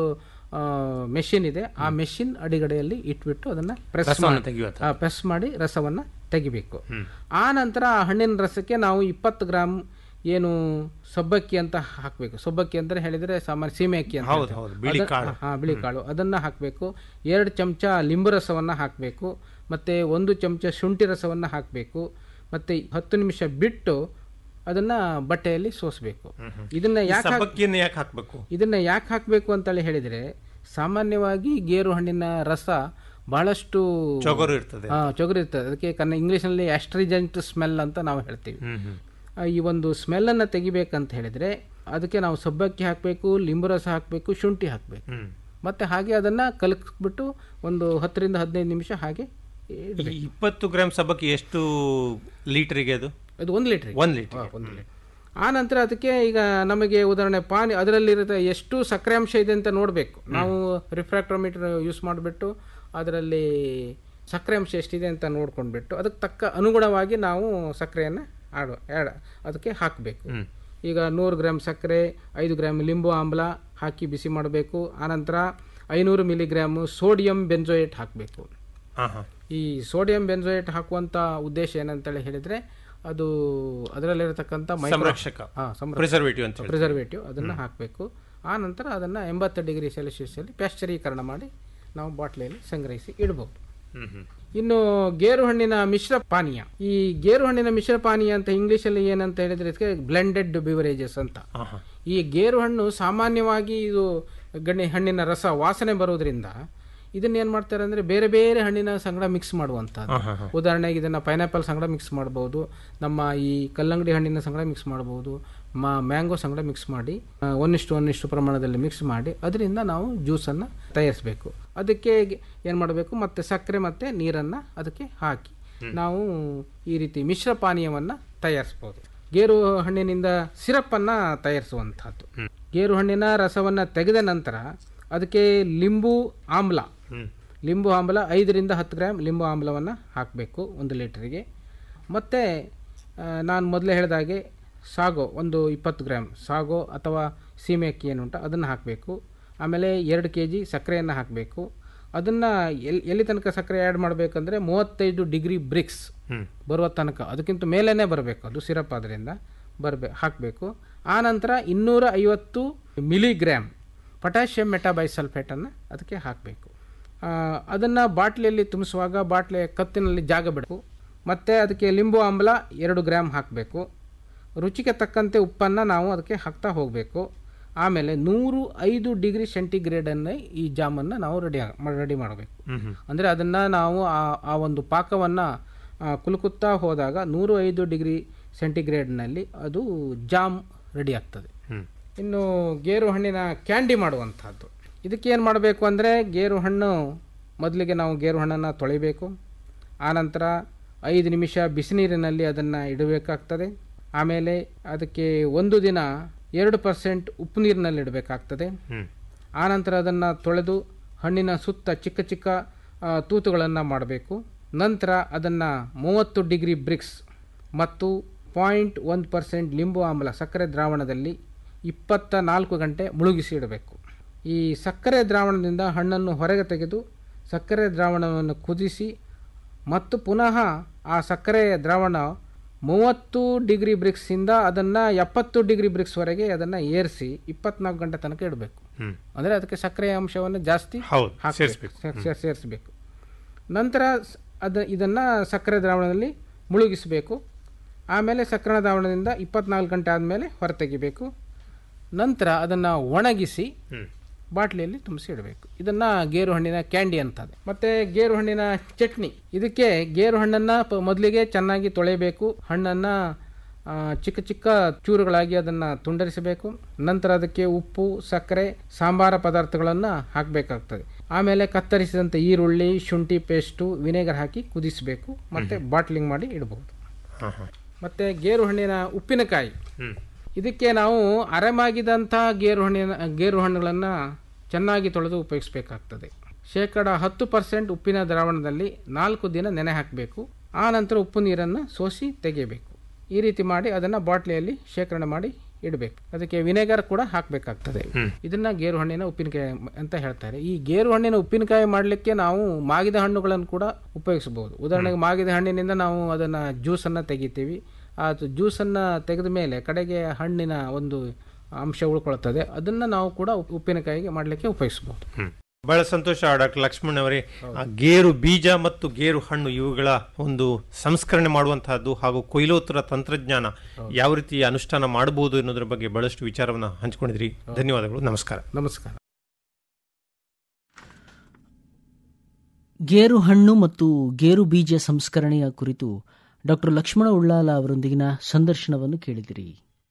ಮೆಷಿನ್ ಇದೆ ಆ ಮೆಷಿನ್ ಅಡಿಗಡೆಯಲ್ಲಿ ಇಟ್ಬಿಟ್ಟು ಅದನ್ನ ಪ್ರೆಸ್ ರಸವನ್ನ ತೆಗೆಯುವಂಥದ್ದು. ಪ್ರೆಸ್ ಮಾಡಿ ರಸವನ್ನ ತೆಗಿಬೇಕು ಆ ನಂತರ ಆ ಹಣ್ಣಿನ ರಸಕ್ಕೆ ನಾವು ಇಪ್ಪತ್ತು ಗ್ರಾಮ್ ಏನು ಸಬ್ಬಕ್ಕಿ ಅಂತ ಹಾಕಬೇಕು ಸಬ್ಬಕ್ಕಿ ಅಂತ ಹೇಳಿದ್ರೆ ಸಾಮಾನ್ಯ ಸೀಮೆ ಅಕ್ಕಿ ಅಂತ ಹೌದು, ಹೇಳ್ತೇವೆ. ಹೌದು, ಬಿಳಿ ಅದನ್ನ- ಕಾಳು. ಹಾ ಬಿಳಿ ಕಾಳು ಅದನ್ನ ಹಾಕಬೇಕು ಎರಡು ಚಮಚ ಲಿಂಬು ರಸವನ್ನ ಹಾಕಬೇಕು ಮತ್ತೆ ಒಂದು ಚಮಚ ಶುಂಠಿ ರಸವನ್ನ ಹಾಕಬೇಕು ಮತ್ತೆ ಹತ್ತು ನಿಮಿಷ ಬಿಟ್ಟು ಅದನ್ನ ಬಟ್ಟೆಯಲ್ಲಿ ಸೋಸಬೇಕು ಇದನ್ನ ಈ ಯಾಕೆ ಹಾಕ್- ಸಬ್ಬಕ್ಕಿಯನ್ನು ಯಾಕೆ ಹಾಕಬೇಕು ಇದನ್ನ ಯಾಕೆ ಹಾಕಬೇಕು ಅಂತೇಳಿ ಹೇಳಿದ್ರೆ ಸಾಮಾನ್ಯವಾಗಿ ಗೇರು ಹಣ್ಣಿನ ರಸ ಬಹಳಷ್ಟು ಚೊಗರು ಇರ್ತದೆ. ಹಾ, ಚೊಗರು ಇರ್ತದೆ ಅದಕ್ಕೆ ಕನ್ನ ಇಂಗ್ಲಿಷ್ನಲ್ಲಿ ಆಸ್ಟ್ರಿಜೆಂಟ್ ಸ್ಮೆಲ್ ಅಂತ ನಾವು ಹೇಳ್ತೀವಿ ಆ, ಈ ಒಂದು ಸ್ಮೆಲ್ಲನ್ನು ತೆಗಿಬೇಕಂತ ಹೇಳಿದ್ರೆ ಅದಕ್ಕೆ ನಾವು ಸಬ್ಬಕ್ಕಿ ಹಾಕಬೇಕು ಲಿಂಬು ರಸ ಹಾಕಬೇಕು ಶುಂಠಿ ಹಾಕಬೇಕು ಮತ್ತೆ ಹಾಗೆ ಅದನ್ನ ಕಲಕ್ಬಿಟ್ಟು ಒಂದು ಹತ್ತರಿಂದ ಹದಿನೈದು ನಿಮಿಷ ಹಾಗೆ ಇಡ್ಬೇಕು. ಇಪ್ಪತ್ತು ಗ್ರಾಮ್ ಸಬ್ಬಕ್ಕಿ ಎಷ್ಟು ಲೀಟರ್ಗೆ ಅದು ಅದು ಒಂದು ಲೀಟರ್ ಒಂದು ಲೀಟರ್ ಒಂದು ಲೀಟರ್ ಆ ನಂತರ ಅದಕ್ಕೆ ಈಗ ನಮಗೆ ಉದಾಹರಣೆ ಪಾನಿ ಅದರಲ್ಲಿರುತ್ತೆ ಎಷ್ಟು ಸಕ್ಕರೆ ಅಂಶ ಇದೆ ಅಂತ ನೋಡಬೇಕು ನಾವು ರಿಫ್ರಾಕ್ಟ್ರೋಮೀಟರ್ ಯೂಸ್ ಮಾಡಿಬಿಟ್ಟು ಅದರಲ್ಲಿ ಸಕ್ಕರೆ ಅಂಶ ಎಷ್ಟಿದೆ ಅಂತ ನೋಡ್ಕೊಂಡ್ಬಿಟ್ಟು ಅದಕ್ಕೆ ತಕ್ಕ ಅನುಗುಣವಾಗಿ ನಾವು ಸಕ್ಕರೆಯನ್ನು ಆಡು ಆ್ಯಡ್ ಅದಕ್ಕೆ ಹಾಕಬೇಕು ಈಗ ನೂರು ಗ್ರಾಮ್ ಸಕ್ಕರೆ ಐದು ಗ್ರಾಮ್ ಲಿಂಬು ಆಮ್ಲ ಹಾಕಿ ಬಿಸಿ ಮಾಡಬೇಕು ಆನಂತರ ಐನೂರು ಮಿಲಿಗ್ರಾಮು ಸೋಡಿಯಂ ಬೆಂಜೋಯೇಟ್ ಹಾಕಬೇಕು ಹಾ ಹಾ ಈ ಸೋಡಿಯಂ ಬೆಂಜೋಯೇಟ್ ಹಾಕುವಂತ ಉದ್ದೇಶ ಏನಂತೇಳಿ ಹೇಳಿದ್ರೆ ಅದು ಅದರಲ್ಲಿರತಕ್ಕಂಥ ಸಂರಕ್ಷಕ. Preservative ಅಂತ ಹೇಳ್ತೀವಿ. ಪ್ರಿಸರ್ವೇಟಿವ್ ಅದನ್ನ ಹಾಕಬೇಕು ಆ ನಂತರ ಅದನ್ನ ಎಂಬತ್ತು ಡಿಗ್ರಿ ಸೆಲ್ಸಿಯಸ್ ಅಲ್ಲಿ ಪ್ಯಾಶ್ಚರೀಕರಣ ಮಾಡಿ ನಾವು ಬಾಟ್ಲಿಯಲ್ಲಿ ಸಂಗ್ರಹಿಸಿ ಇಡಬಹುದು ಹ್ಮ್ ಹ್ಮ್ ಇನ್ನು ಗೇರು ಹಣ್ಣಿನ ಮಿಶ್ರ ಪಾನೀಯ ಈ ಗೇರು ಹಣ್ಣಿನ ಮಿಶ್ರ ಪಾನೀಯ ಅಂತ ಇಂಗ್ಲಿಷ್ ಅಲ್ಲಿ ಏನಂತ ಹೇಳಿದ್ರೆ ಇದಕ್ಕೆ ಬ್ಲೆಂಡೆಡ್ ಬಿವರೇಜಸ್ ಅಂತ ಈ ಗೇರು ಹಣ್ಣು ಸಾಮಾನ್ಯವಾಗಿ ಇದು ಗಣ್ಣಿ ಹಣ್ಣಿನ ರಸ ವಾಸನೆ ಬರೋದ್ರಿಂದ ಇದನ್ನ ಏನ್ ಮಾಡ್ತಾರೆ ಅಂದ್ರೆ ಬೇರೆ ಬೇರೆ ಹಣ್ಣಿನ ಸಂಗಡ ಮಿಕ್ಸ್ ಮಾಡುವಂತದ್ದು ಹಾ, ಹಾ, ಹಾ. ಉದಾಹರಣೆಗೆ ಇದನ್ನ ಪೈನಾಪಲ್ ಸಂಗಡ ಮಿಕ್ಸ್ ಮಾಡಬಹುದು ನಮ್ಮ ಈ ಕಲ್ಲಂಗಡಿ ಹಣ್ಣಿನ ಸಂಗಡ ಮಿಕ್ಸ್ ಮಾಡಬಹುದು ಮಾ ಮ್ಯಾಂಗೋ ಸಂಗಡ ಮಿಕ್ಸ್ ಮಾಡಿ ಆ, ಒಂದಿಷ್ಟು ಒಂದಿಷ್ಟು ಪ್ರಮಾಣದಲ್ಲಿ ಮಿಕ್ಸ್ ಮಾಡಿ ಅದರಿಂದ ನಾವು ಜ್ಯೂಸನ್ನು ತಯಾರಿಸಬೇಕು ಅದಕ್ಕೆ ಏನು ಮಾಡಬೇಕು ಮತ್ತು ಸಕ್ಕರೆ ಮತ್ತು ನೀರನ್ನು ಅದಕ್ಕೆ ಹಾಕಿ ನಾವು ಈ ರೀತಿ ಮಿಶ್ರ ಪಾನೀಯವನ್ನು ತಯಾರಿಸ್ಬೋದು ಗೇರು ಹಣ್ಣಿನಿಂದ ಸಿರಪ್ಪನ್ನು ತಯಾರಿಸುವಂಥದ್ದು ಗೇರು ಹಣ್ಣಿನ ರಸವನ್ನು ತೆಗೆದ ನಂತರ ಅದಕ್ಕೆ ಲಿಂಬು ಆಮ್ಲ ಲಿಂಬು ಆಮ್ಲ ಐದರಿಂದ ಹತ್ತು ಗ್ರಾಮ್ ಲಿಂಬು ಆಮ್ಲವನ್ನು ಹಾಕಬೇಕು ಒಂದು ಲೀಟರಿಗೆ ಮತ್ತು ನಾನು ಮೊದಲೇ ಹೇಳಿದಾಗೆ ಸಾಗೋ ಒಂದು ಇಪ್ಪತ್ತು ಗ್ರಾಮ್ ಸಾಗೋ ಅಥವಾ ಸೀಮೆ ಅಕ್ಕಿ ಏನುಂಟು ಅದನ್ನು ಹಾಕಬೇಕು ಆಮೇಲೆ ಎರಡು ಕೆ ಜಿ ಸಕ್ಕರೆಯನ್ನು ಹಾಕಬೇಕು ಅದನ್ನು ಎಲ್ಲಿ ಎಲ್ಲಿ ತನಕ ಸಕ್ಕರೆ ಆ್ಯಡ್ ಮಾಡಬೇಕಂದ್ರೆ ಮೂವತ್ತೈದು ಡಿಗ್ರಿ ಬ್ರಿಕ್ಸ್ ಬರುವ ತನಕ ಅದಕ್ಕಿಂತ ಮೇಲೇ ಬರಬೇಕು ಅದು ಸಿರಪ್ ಅದರಿಂದ ಬರಬೇ ಹಾಕಬೇಕು ಆನಂತರ ಇನ್ನೂರ ಐವತ್ತು ಮಿಲಿಗ್ರಾಮ್ ಪೊಟ್ಯಾಷಿಯಂ ಮೆಟಾಬೈಸಲ್ಫೇಟನ್ನು ಅದಕ್ಕೆ ಹಾಕಬೇಕು ಅದನ್ನು ಬಾಟ್ಲಿಯಲ್ಲಿ ತುಂಬಿಸುವಾಗ ಬಾಟ್ಲಿ ಕತ್ತಿನಲ್ಲಿ ಜಾಗ ಬಿಡಬೇಕು ಮತ್ತು ಅದಕ್ಕೆ ಲಿಂಬು ಆಮ್ಲ ಎರಡು ಗ್ರಾಮ್ ಹಾಕಬೇಕು ರುಚಿಗೆ ತಕ್ಕಂತೆ ಉಪ್ಪನ್ನು ನಾವು ಅದಕ್ಕೆ ಹಾಕ್ತಾ ಹೋಗಬೇಕು ಆಮೇಲೆ ನೂರು ಐದು ಡಿಗ್ರಿ ಸೆಂಟಿಗ್ರೇಡನ್ನು ಈ ಜಾಮನ್ನು ನಾವು ರೆಡಿ ರೆಡಿ ಮಾಡಬೇಕು ಅಂದರೆ ಅದನ್ನು ನಾವು ಆ ಆ ಒಂದು ಪಾಕವನ್ನು ಕುಲುಕುತ್ತಾ ಹೋದಾಗ ನೂರು ಐದು ಡಿಗ್ರಿ ಸೆಂಟಿಗ್ರೇಡ್ನಲ್ಲಿ ಅದು ಜಾಮ್ ರೆಡಿ ಆಗ್ತದೆ ಇನ್ನು ಗೇರು ಹಣ್ಣಿನ ಕ್ಯಾಂಡಿ ಮಾಡುವಂಥದ್ದು ಇದಕ್ಕೆ ಏನು ಮಾಡಬೇಕು ಅಂದರೆ ಗೇರು ಹಣ್ಣು ಮೊದಲಿಗೆ ನಾವು ಗೇರು ಹಣ್ಣನ್ನು ತೊಳಿಬೇಕು ಆನಂತರ ಐದು ನಿಮಿಷ ಬಿಸಿನೀರಿನಲ್ಲಿ ಅದನ್ನು ಇಡಬೇಕಾಗ್ತದೆ ಆಮೇಲೆ ಅದಕ್ಕೆ ಒಂದು ದಿನ ಎರಡು ಪರ್ಸೆಂಟ್ ಉಪ್ಪು ನೀರಿನಲ್ಲಿ ಇಡಬೇಕಾಗ್ತದೆ ಆನಂತರ ಅದನ್ನು ತೊಳೆದು ಹಣ್ಣಿನ ಸುತ್ತ ಚಿಕ್ಕ ಚಿಕ್ಕ ತೂತುಗಳನ್ನು ಮಾಡಬೇಕು ನಂತರ ಅದನ್ನು ಮೂವತ್ತು ಡಿಗ್ರಿ ಬ್ರಿಕ್ಸ್ ಮತ್ತು ಪಾಯಿಂಟ್ ಒಂದು ಪರ್ಸೆಂಟ್ ಲಿಂಬು ಆಮ್ಲ ಸಕ್ಕರೆ ದ್ರಾವಣದಲ್ಲಿ ಇಪ್ಪತ್ತ ನಾಲ್ಕು ಗಂಟೆ ಮುಳುಗಿಸಿ ಇಡಬೇಕು ಈ ಸಕ್ಕರೆ ದ್ರಾವಣದಿಂದ ಹಣ್ಣನ್ನು ಹೊರಗೆ ತೆಗೆದು ಸಕ್ಕರೆ ದ್ರಾವಣವನ್ನು ಕುದಿಸಿ ಮತ್ತು ಪುನಃ ಆ ಸಕ್ಕರೆ ದ್ರಾವಣ ಮೂವತ್ತು ಡಿಗ್ರಿ ಬ್ರಿಕ್ಸಿಂದ ಅದನ್ನು ಎಪ್ಪತ್ತು ಡಿಗ್ರಿ ಬ್ರಿಕ್ಸ್ವರೆಗೆ ಅದನ್ನು ಏರಿಸಿ ಇಪ್ಪತ್ನಾಲ್ಕು ಗಂಟೆ ತನಕ ಇಡಬೇಕು ಅಂದರೆ ಅದಕ್ಕೆ ಸಕ್ಕರೆಯ ಅಂಶವನ್ನು ಜಾಸ್ತಿ ಹೌದು, ಹಾಕ್ಬೇಕು. ಸೇರಿಸ್ಬೇಕು. ಸೇ- ಸೇ- ಸೇರಿಸಬೇಕು ನಂತರ ಸ್- ಅದ ಇದನ್ನು ಸಕ್ಕರೆ ದ್ರಾವಣದಲ್ಲಿ ಮುಳುಗಿಸಬೇಕು ಆಮೇಲೆ ಸಕ್ಕರೆ ದ್ರಾವಣದಿಂದ ಇಪ್ಪತ್ನಾಲ್ಕು ಗಂಟೆ ಆದಮೇಲೆ ಹೊರತೆಗಿಬೇಕು ನಂತರ ಅದನ್ನು ಒಣಗಿಸಿ ಬಾಟ್ಲಿಯಲ್ಲಿ ತುಂಬಿಸಿ ಇಡಬೇಕು ಇದನ್ನು ಗೇರು ಹಣ್ಣಿನ ಕ್ಯಾಂಡಿ ಅಂತದೆ ಮತ್ತು ಗೇರು ಹಣ್ಣಿನ ಚಟ್ನಿ ಇದಕ್ಕೆ ಗೇರು ಹಣ್ಣನ್ನು ಪ- ಮೊದಲಿಗೆ ಚೆನ್ನಾಗಿ ತೊಳೆಯಬೇಕು ಹಣ್ಣನ್ನು ಆ, ಚಿಕ್ಕ ಚಿಕ್ಕ ಚೂರುಗಳಾಗಿ ಅದನ್ನು ತುಂಡರಿಸಬೇಕು ನಂತರ ಅದಕ್ಕೆ ಉಪ್ಪು ಸಕ್ಕರೆ ಸಾಂಬಾರ ಪದಾರ್ಥಗಳನ್ನು ಹಾಕಬೇಕಾಗ್ತದೆ ಆಮೇಲೆ ಕತ್ತರಿಸಿದಂಥ ಈರುಳ್ಳಿ ಶುಂಠಿ ಪೇಸ್ಟು ವಿನೆಗರ್ ಹಾಕಿ ಕುದಿಸಬೇಕು ಮತ್ತು ಬಾಟ್ಲಿಂಗ್ ಮಾಡಿ ಇಡಬಹುದು ಮತ್ತು ಗೇರು ಹಣ್ಣಿನ ಉಪ್ಪಿನಕಾಯಿ ಇದಕ್ಕೆ ನಾವು ಅರೆಮಾಗಿದಂಥ ಗೇರು ಹಣ್ಣಿನ ಗೇರು ಹಣ್ಣುಗಳನ್ನು ಚೆನ್ನಾಗಿ ತೊಳೆದು ಉಪಯೋಗಿಸಬೇಕಾಗ್ತದೆ ಶೇಕಡ ಹತ್ತು ಪರ್ಸೆಂಟ್ ಉಪ್ಪಿನ ದ್ರಾವಣದಲ್ಲಿ ನಾಲ್ಕು ದಿನ ನೆನೆ ಹಾಕಬೇಕು ಆ ನಂತರ ಉಪ್ಪು ನೀರನ್ನು ಸೋಸಿ ತೆಗೆಯಬೇಕು ಈ ರೀತಿ ಮಾಡಿ ಅದನ್ನು ಬಾಟ್ಲಿಯಲ್ಲಿ ಶೇಖರಣೆ ಮಾಡಿ ಇಡಬೇಕು ಅದಕ್ಕೆ ವಿನೆಗರ್ ಕೂಡ ಹಾಕಬೇಕಾಗ್ತದೆ ಇದನ್ನ ಗೇರು ಹಣ್ಣಿನ ಉಪ್ಪಿನಕಾಯಿ ಅಂತ ಹೇಳ್ತಾರೆ ಈ ಗೇರು ಹಣ್ಣಿನ ಉಪ್ಪಿನಕಾಯಿ ಮಾಡಲಿಕ್ಕೆ ನಾವು ಮಾಗಿದ ಹಣ್ಣುಗಳನ್ನು ಕೂಡ ಉಪಯೋಗಿಸಬಹುದು ಉದಾಹರಣೆಗೆ ಮಾಗಿದ ಹಣ್ಣಿನಿಂದ ನಾವು ಅದನ್ನು ಜ್ಯೂಸನ್ನು ತೆಗಿತೀವಿ ಆ ಜ್ಯೂಸನ್ನು ತೆಗೆದ ಮೇಲೆ ಕಡೆಗೆ ಹಣ್ಣಿನ ಒಂದು ಅಂಶ ಉಳ್ಕೊಳ್ತದೆ ಅದನ್ನು ನಾವು ಕೂಡ ಉಪ್- ಉಪ್ಪಿನಕಾಯಿಗೆ ಮಾಡಲಿಕ್ಕೆ ಉಪಯೋಗಿಸಬಹುದು ಬಹಳ ಸಂತೋಷ ಡಾಕ್ಟರ್ ಲಕ್ಷ್ಮಣ್ ಅವರೇ ಆ ಗೇರು ಬೀಜ ಮತ್ತು ಗೇರು ಹಣ್ಣು ಇವುಗಳ ಒಂದು ಸಂಸ್ಕರಣೆ ಮಾಡುವಂತಹದ್ದು ಹಾಗೂ ಕೊಯ್ಲೋತ್ತರ ತಂತ್ರಜ್ಞಾನ ಯಾವ ರೀತಿ ಅನುಷ್ಠಾನ ಮಾಡಬಹುದು ಅನ್ನೋದ್ರ ಬಗ್ಗೆ ಬಹಳಷ್ಟು ವಿಚಾರವನ್ನು ಹಂಚಿಕೊಂಡಿದ್ರಿ ಧನ್ಯವಾದಗಳು ನಮಸ್ಕಾರ ನಮಸ್ಕಾರ ಗೇರು ಹಣ್ಣು ಮತ್ತು ಗೇರು ಬೀಜ ಸಂಸ್ಕರಣೆಯ ಕುರಿತು ಡಾಕ್ಟರ್ ಲಕ್ಷ್ಮಣ ಉಳ್ಳಾಲ ಅವರೊಂದಿಗಿನ ಸಂದರ್ಶನವನ್ನು ಕೇಳಿದಿರಿ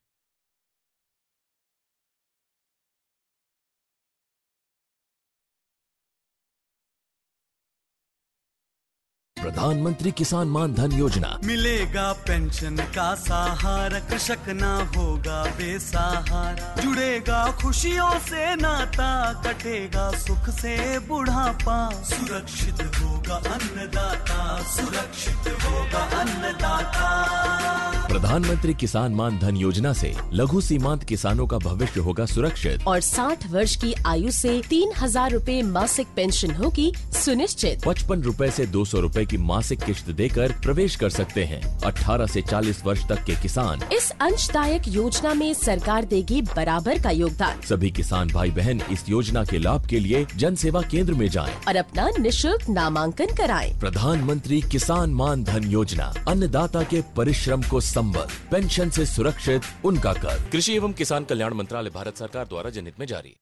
प्रधानमंत्री किसान मान धन योजना मिलेगा पेंशन का सहारा कृषक ना होगा बेसहारा जुड़ेगा खुशियों से नाता कटेगा सुख से बुढ़ापा सुरक्षित होगा अन्नदाता सुरक्षित होगा अन्नदाता प्रधानमंत्री किसान मान धन योजना से लघु सीमांत किसानों का भविष्य होगा सुरक्षित और 60 वर्ष की आयु से तीन हजार रूपए मासिक पेंशन होगी सुनिश्चित पचपन रूपए से दो सौ रूपए की मासिक किश्त देकर प्रवेश कर सकते हैं 18 से 40 वर्ष तक के किसान इस अंशदायक योजना में सरकार देगी बराबर का योगदान सभी किसान भाई बहन इस योजना के लाभ के लिए जन सेवा केंद्र में जाएं। और अपना निशुल्क नामांकन कराएं। प्रधानमंत्री किसान मान धन योजना अन्नदाता के परिश्रम को संबल पेंशन से सुरक्षित उनका कर कृषि एवं किसान कल्याण मंत्रालय भारत सरकार द्वारा जनहित में जारी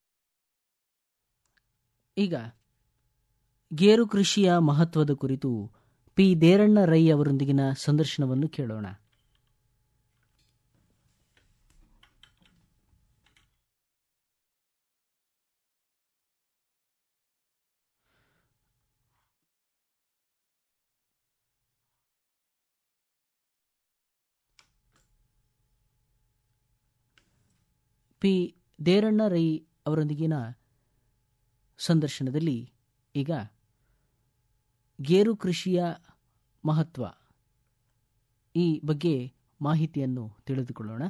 ಈಗ ಗೇರು ಕೃಷಿಯ ಮಹತ್ವದ ಕುರಿತು ಪಿ ದೇರಣ್ಣ ರೈ ಅವರೊಂದಿಗಿನ ಸಂದರ್ಶನವನ್ನು ಕೇಳೋಣ ಪಿ ದೇರಣ್ಣ ರೈ ಅವರೊಂದಿಗಿನ ಸಂದರ್ಶನದಲ್ಲಿ ಈಗ ಗೇರು ಕೃಷಿಯ ಮಹತ್ವ ಈ ಬಗ್ಗೆ ಮಾಹಿತಿಯನ್ನು ತಿಳಿದುಕೊಳ್ಳೋಣ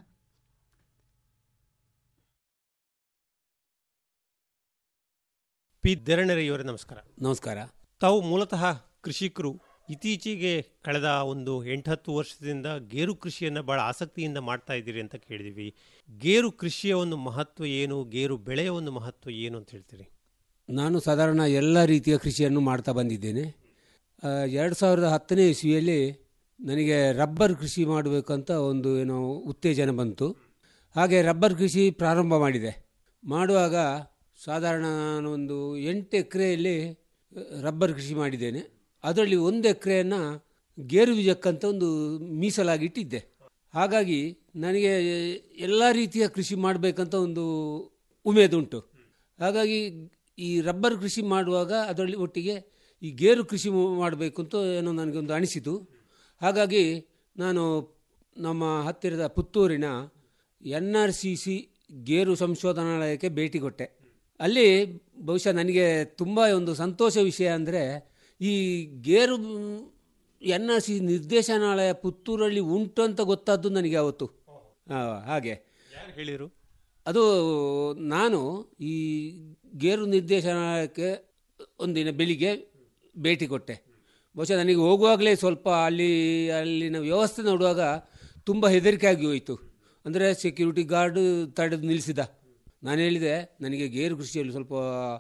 ಪಿ ದೇರಣರೆಯವರೇ ನಮಸ್ಕಾರ ನಮಸ್ಕಾರ ತಾವು ಮೂಲತಃ ಕೃಷಿಕರು ಇತ್ತೀಚೆಗೆ ಕಳೆದ ಒಂದು ಎಂಟತ್ತು ವರ್ಷದಿಂದ ಗೇರು ಕೃಷಿಯನ್ನು ಬಹಳ ಆಸಕ್ತಿಯಿಂದ ಮಾಡ್ತಾ ಇದ್ದೀರಿ ಅಂತ ಕೇಳಿದೀವಿ ಗೇರು ಕೃಷಿಯ ಒಂದು ಮಹತ್ವ ಏನು ಗೇರು ಬೆಳೆಯ ಒಂದು ಮಹತ್ವ ಏನು ಅಂತ ಹೇಳ್ತೀರಿ ನಾನು ಸಾಧಾರಣ ಎಲ್ಲ ರೀತಿಯ ಕೃಷಿಯನ್ನು ಮಾಡ್ತಾ ಬಂದಿದ್ದೇನೆ ಎರಡು ಸಾವಿರದ ಹತ್ತನೇ ಇಸ್ವಿಯಲ್ಲಿ ನನಗೆ ರಬ್ಬರ್ ಕೃಷಿ ಮಾಡಬೇಕಂತ ಒಂದು ಏನೋ ಉತ್ತೇಜನ ಬಂತು ಹಾಗೆ ರಬ್ಬರ್ ಕೃಷಿ ಪ್ರಾರಂಭ ಮಾಡಿದೆ ಮಾಡುವಾಗ ಸಾಧಾರಣ ನಾನು ಒಂದು ಎಂಟು ಎಕರೆಯಲ್ಲಿ ರಬ್ಬರ್ ಕೃಷಿ ಮಾಡಿದ್ದೇನೆ ಅದರಲ್ಲಿ ಒಂದು ಎಕರೆಯನ್ನು ಗೇರು ಬೀಜಕ್ಕಂತ ಒಂದು ಮೀಸಲಾಗಿ ಇಟ್ಟಿದ್ದೆ ಹಾಗಾಗಿ ನನಗೆ ಎಲ್ಲ ರೀತಿಯ ಕೃಷಿ ಮಾಡಬೇಕಂತ ಒಂದು ಉಮೇದುಂಟು ಹಾಗಾಗಿ ಈ ರಬ್ಬರ್ ಕೃಷಿ ಮಾಡುವಾಗ ಅದರಲ್ಲಿ ಒಟ್ಟಿಗೆ ಈ ಗೇರು ಕೃಷಿ ಮಾಡಬೇಕು ಅಂತ ಏನೋ ನನಗೊಂದು ಅನಿಸಿತು ಹಾಗಾಗಿ ನಾನು ನಮ್ಮ ಹತ್ತಿರದ ಪುತ್ತೂರಿನ ಎನ್ ಆರ್ ಸಿ ಸಿ ಗೇರು ಸಂಶೋಧನಾಲಯಕ್ಕೆ ಭೇಟಿ ಕೊಟ್ಟೆ ಅಲ್ಲಿ ಬಹುಶಃ ನನಗೆ ತುಂಬ ಒಂದು ಸಂತೋಷ ವಿಷಯ ಅಂದರೆ ಈ ಗೇರು ಎನ್ ಆರ್ ಸಿ ನಿರ್ದೇಶನಾಲಯ ಪುತ್ತೂರಲ್ಲಿ ಉಂಟು ಅಂತ ಗೊತ್ತಾದ್ದು ನನಗೆ ಅವತ್ತು ಆ, ಹಾಗೆ ಯಾರು ಹೇಳಿರು ಅದು ನಾನು ಈ ಗೇರು ನಿರ್ದೇಶನಾಲಯಕ್ಕೆ ಒಂದಿನ ಬೆಳಿಗ್ಗೆ ಭೇಟಿ ಕೊಟ್ಟೆ ಬಹುಶಃ ನನಗೆ ಹೋಗುವಾಗಲೇ ಸ್ವಲ್ಪ ಅಲ್ಲಿ ಅಲ್ಲಿನ ವ್ಯವಸ್ಥೆ ನೋಡುವಾಗ ತುಂಬ ಹೆದರಿಕೆ ಆಗಿ ಹೋಯಿತು ಅಂದರೆ ಸೆಕ್ಯೂರಿಟಿ ಗಾರ್ಡ್ ತಡೆದು ನಿಲ್ಲಿಸಿದ ನಾನು ಹೇಳಿದೆ ನನಗೆ ಗೇರು ಕೃಷಿಯಲ್ಲಿ ಸ್ವಲ್ಪ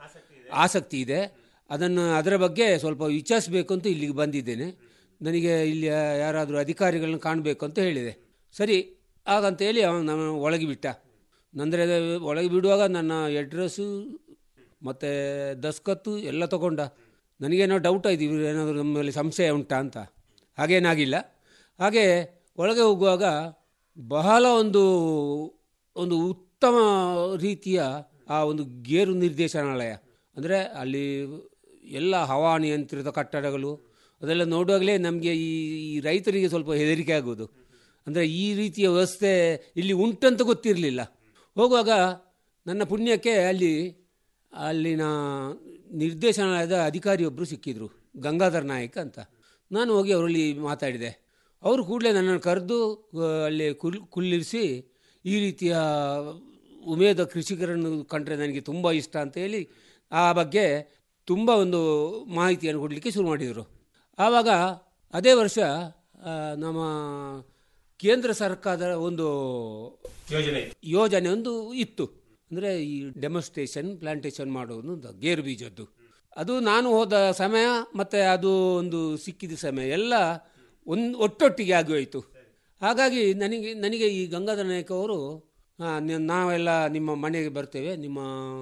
ಆಸಕ್ತಿ ಇದೆ ಅದನ್ನು ಅದರ ಬಗ್ಗೆ ಸ್ವಲ್ಪ ವಿಚಾರಿಸಬೇಕು ಅಂತ ಇಲ್ಲಿಗೆ ಬಂದಿದ್ದೇನೆ ನನಗೆ ಇಲ್ಲಿ ಯಾರಾದರೂ ಅಧಿಕಾರಿಗಳನ್ನ ಕಾಣಬೇಕು ಅಂತ ಹೇಳಿದೆ ಸರಿ ಹಾಗಂತ ಹೇಳಿ ಅವನು ನಮ್ಮ ಒಳಗೆ ಬಿಟ್ಟ ನಂದರೆ ಒಳಗೆ ಬಿಡುವಾಗ ನನ್ನ ಅಡ್ರೆಸ್ಸು ಮತ್ತು ದಸ್ಕತ್ತು ಎಲ್ಲ ತಗೊಂಡ ನನಗೇನೋ ಡೌಟ್ ಆಯ್ತು ಇವರು ಏನಾದರೂ ನಮ್ಮಲ್ಲಿ ಸಂಶಯ ಉಂಟಾ ಅಂತ ಹಾಗೇನಾಗಿಲ್ಲ ಹಾಗೆ ಒಳಗೆ ಹೋಗುವಾಗ ಬಹಳ ಒಂದು ಒಂದು ಉತ್ತಮ ರೀತಿಯ ಆ ಒಂದು ಗೇರು ನಿರ್ದೇಶನಾಲಯ ಅಂದರೆ ಅಲ್ಲಿ ಎಲ್ಲ ಹವಾನಿಯಂತ್ರಿತ ಕಟ್ಟಡಗಳು ಅದೆಲ್ಲ ನೋಡುವಾಗಲೇ ನಮಗೆ ಈ ಈ ರೈತರಿಗೆ ಸ್ವಲ್ಪ ಹೆದರಿಕೆ ಆಗೋದು ಅಂದರೆ ಈ ರೀತಿಯ ವ್ಯವಸ್ಥೆ ಇಲ್ಲಿ ಉಂಟಂತ ಗೊತ್ತಿರಲಿಲ್ಲ ಹೋಗುವಾಗ ನನ್ನ ಪುಣ್ಯಕ್ಕೆ ಅಲ್ಲಿ ಅಲ್ಲಿನ ನಿರ್ದೇಶನಾಲಯದ ಅಧಿಕಾರಿಯೊಬ್ಬರು ಸಿಕ್ಕಿದ್ರು ಗಂಗಾಧರ್ ನಾಯಕ್ ಅಂತ ನಾನು ಹೋಗಿ ಅವರಲ್ಲಿ ಮಾತಾಡಿದೆ ಅವರು ಕೂಡಲೇ ನನ್ನನ್ನು ಕರೆದು ಆ, ಅಲ್ಲಿ ಕುಲ್ ಕುಳ್ಳಿರಿಸಿ ಈ ರೀತಿಯ ಉಮೇದ ಕೃಷಿಕರನ್ನು ಕಂಡ್ರೆ ನನಗೆ ತುಂಬ ಇಷ್ಟ ಅಂತ ಹೇಳಿ ಆ ಬಗ್ಗೆ ತುಂಬ ಒಂದು ಮಾಹಿತಿಯನ್ನು ಕೊಡಲಿಕ್ಕೆ ಶುರು ಮಾಡಿದರು ಆವಾಗ ಅದೇ ವರ್ಷ ಆ, ನಮ್ಮ ಕೇಂದ್ರ ಸರ್ಕಾರದ ಒಂದು ಯೋಜನೆ ಯೋಜನೆ ಒಂದು ಇತ್ತು ಅಂದರೆ ಈ ಡೆಮೋಸ್ಟ್ರೇಷನ್ ಪ್ಲಾಂಟೇಶನ್ ಮಾಡೋದು ಒಂದು ಗೇರು ಬೀಜದ್ದು ಅದು ನಾನು ಹೋದ ಸಮಯ ಮತ್ತು ಅದು ಒಂದು ಸಿಕ್ಕಿದ ಸಮಯ ಎಲ್ಲ ಒಂದು ಒಟ್ಟೊಟ್ಟಿಗೆ ಆಗಿ ಹೋಯಿತು ಹಾಗಾಗಿ ನನಗೆ ನನಗೆ ಈ ಗಂಗಾಧರ ನಾಯಕ್ ಅವರು "ಹಾ, ನಿ- ನಾವೆಲ್ಲ ನಿಮ್ಮ ಮನೆಗೆ ಬರ್ತೇವೆ ನಿಮ್ಮ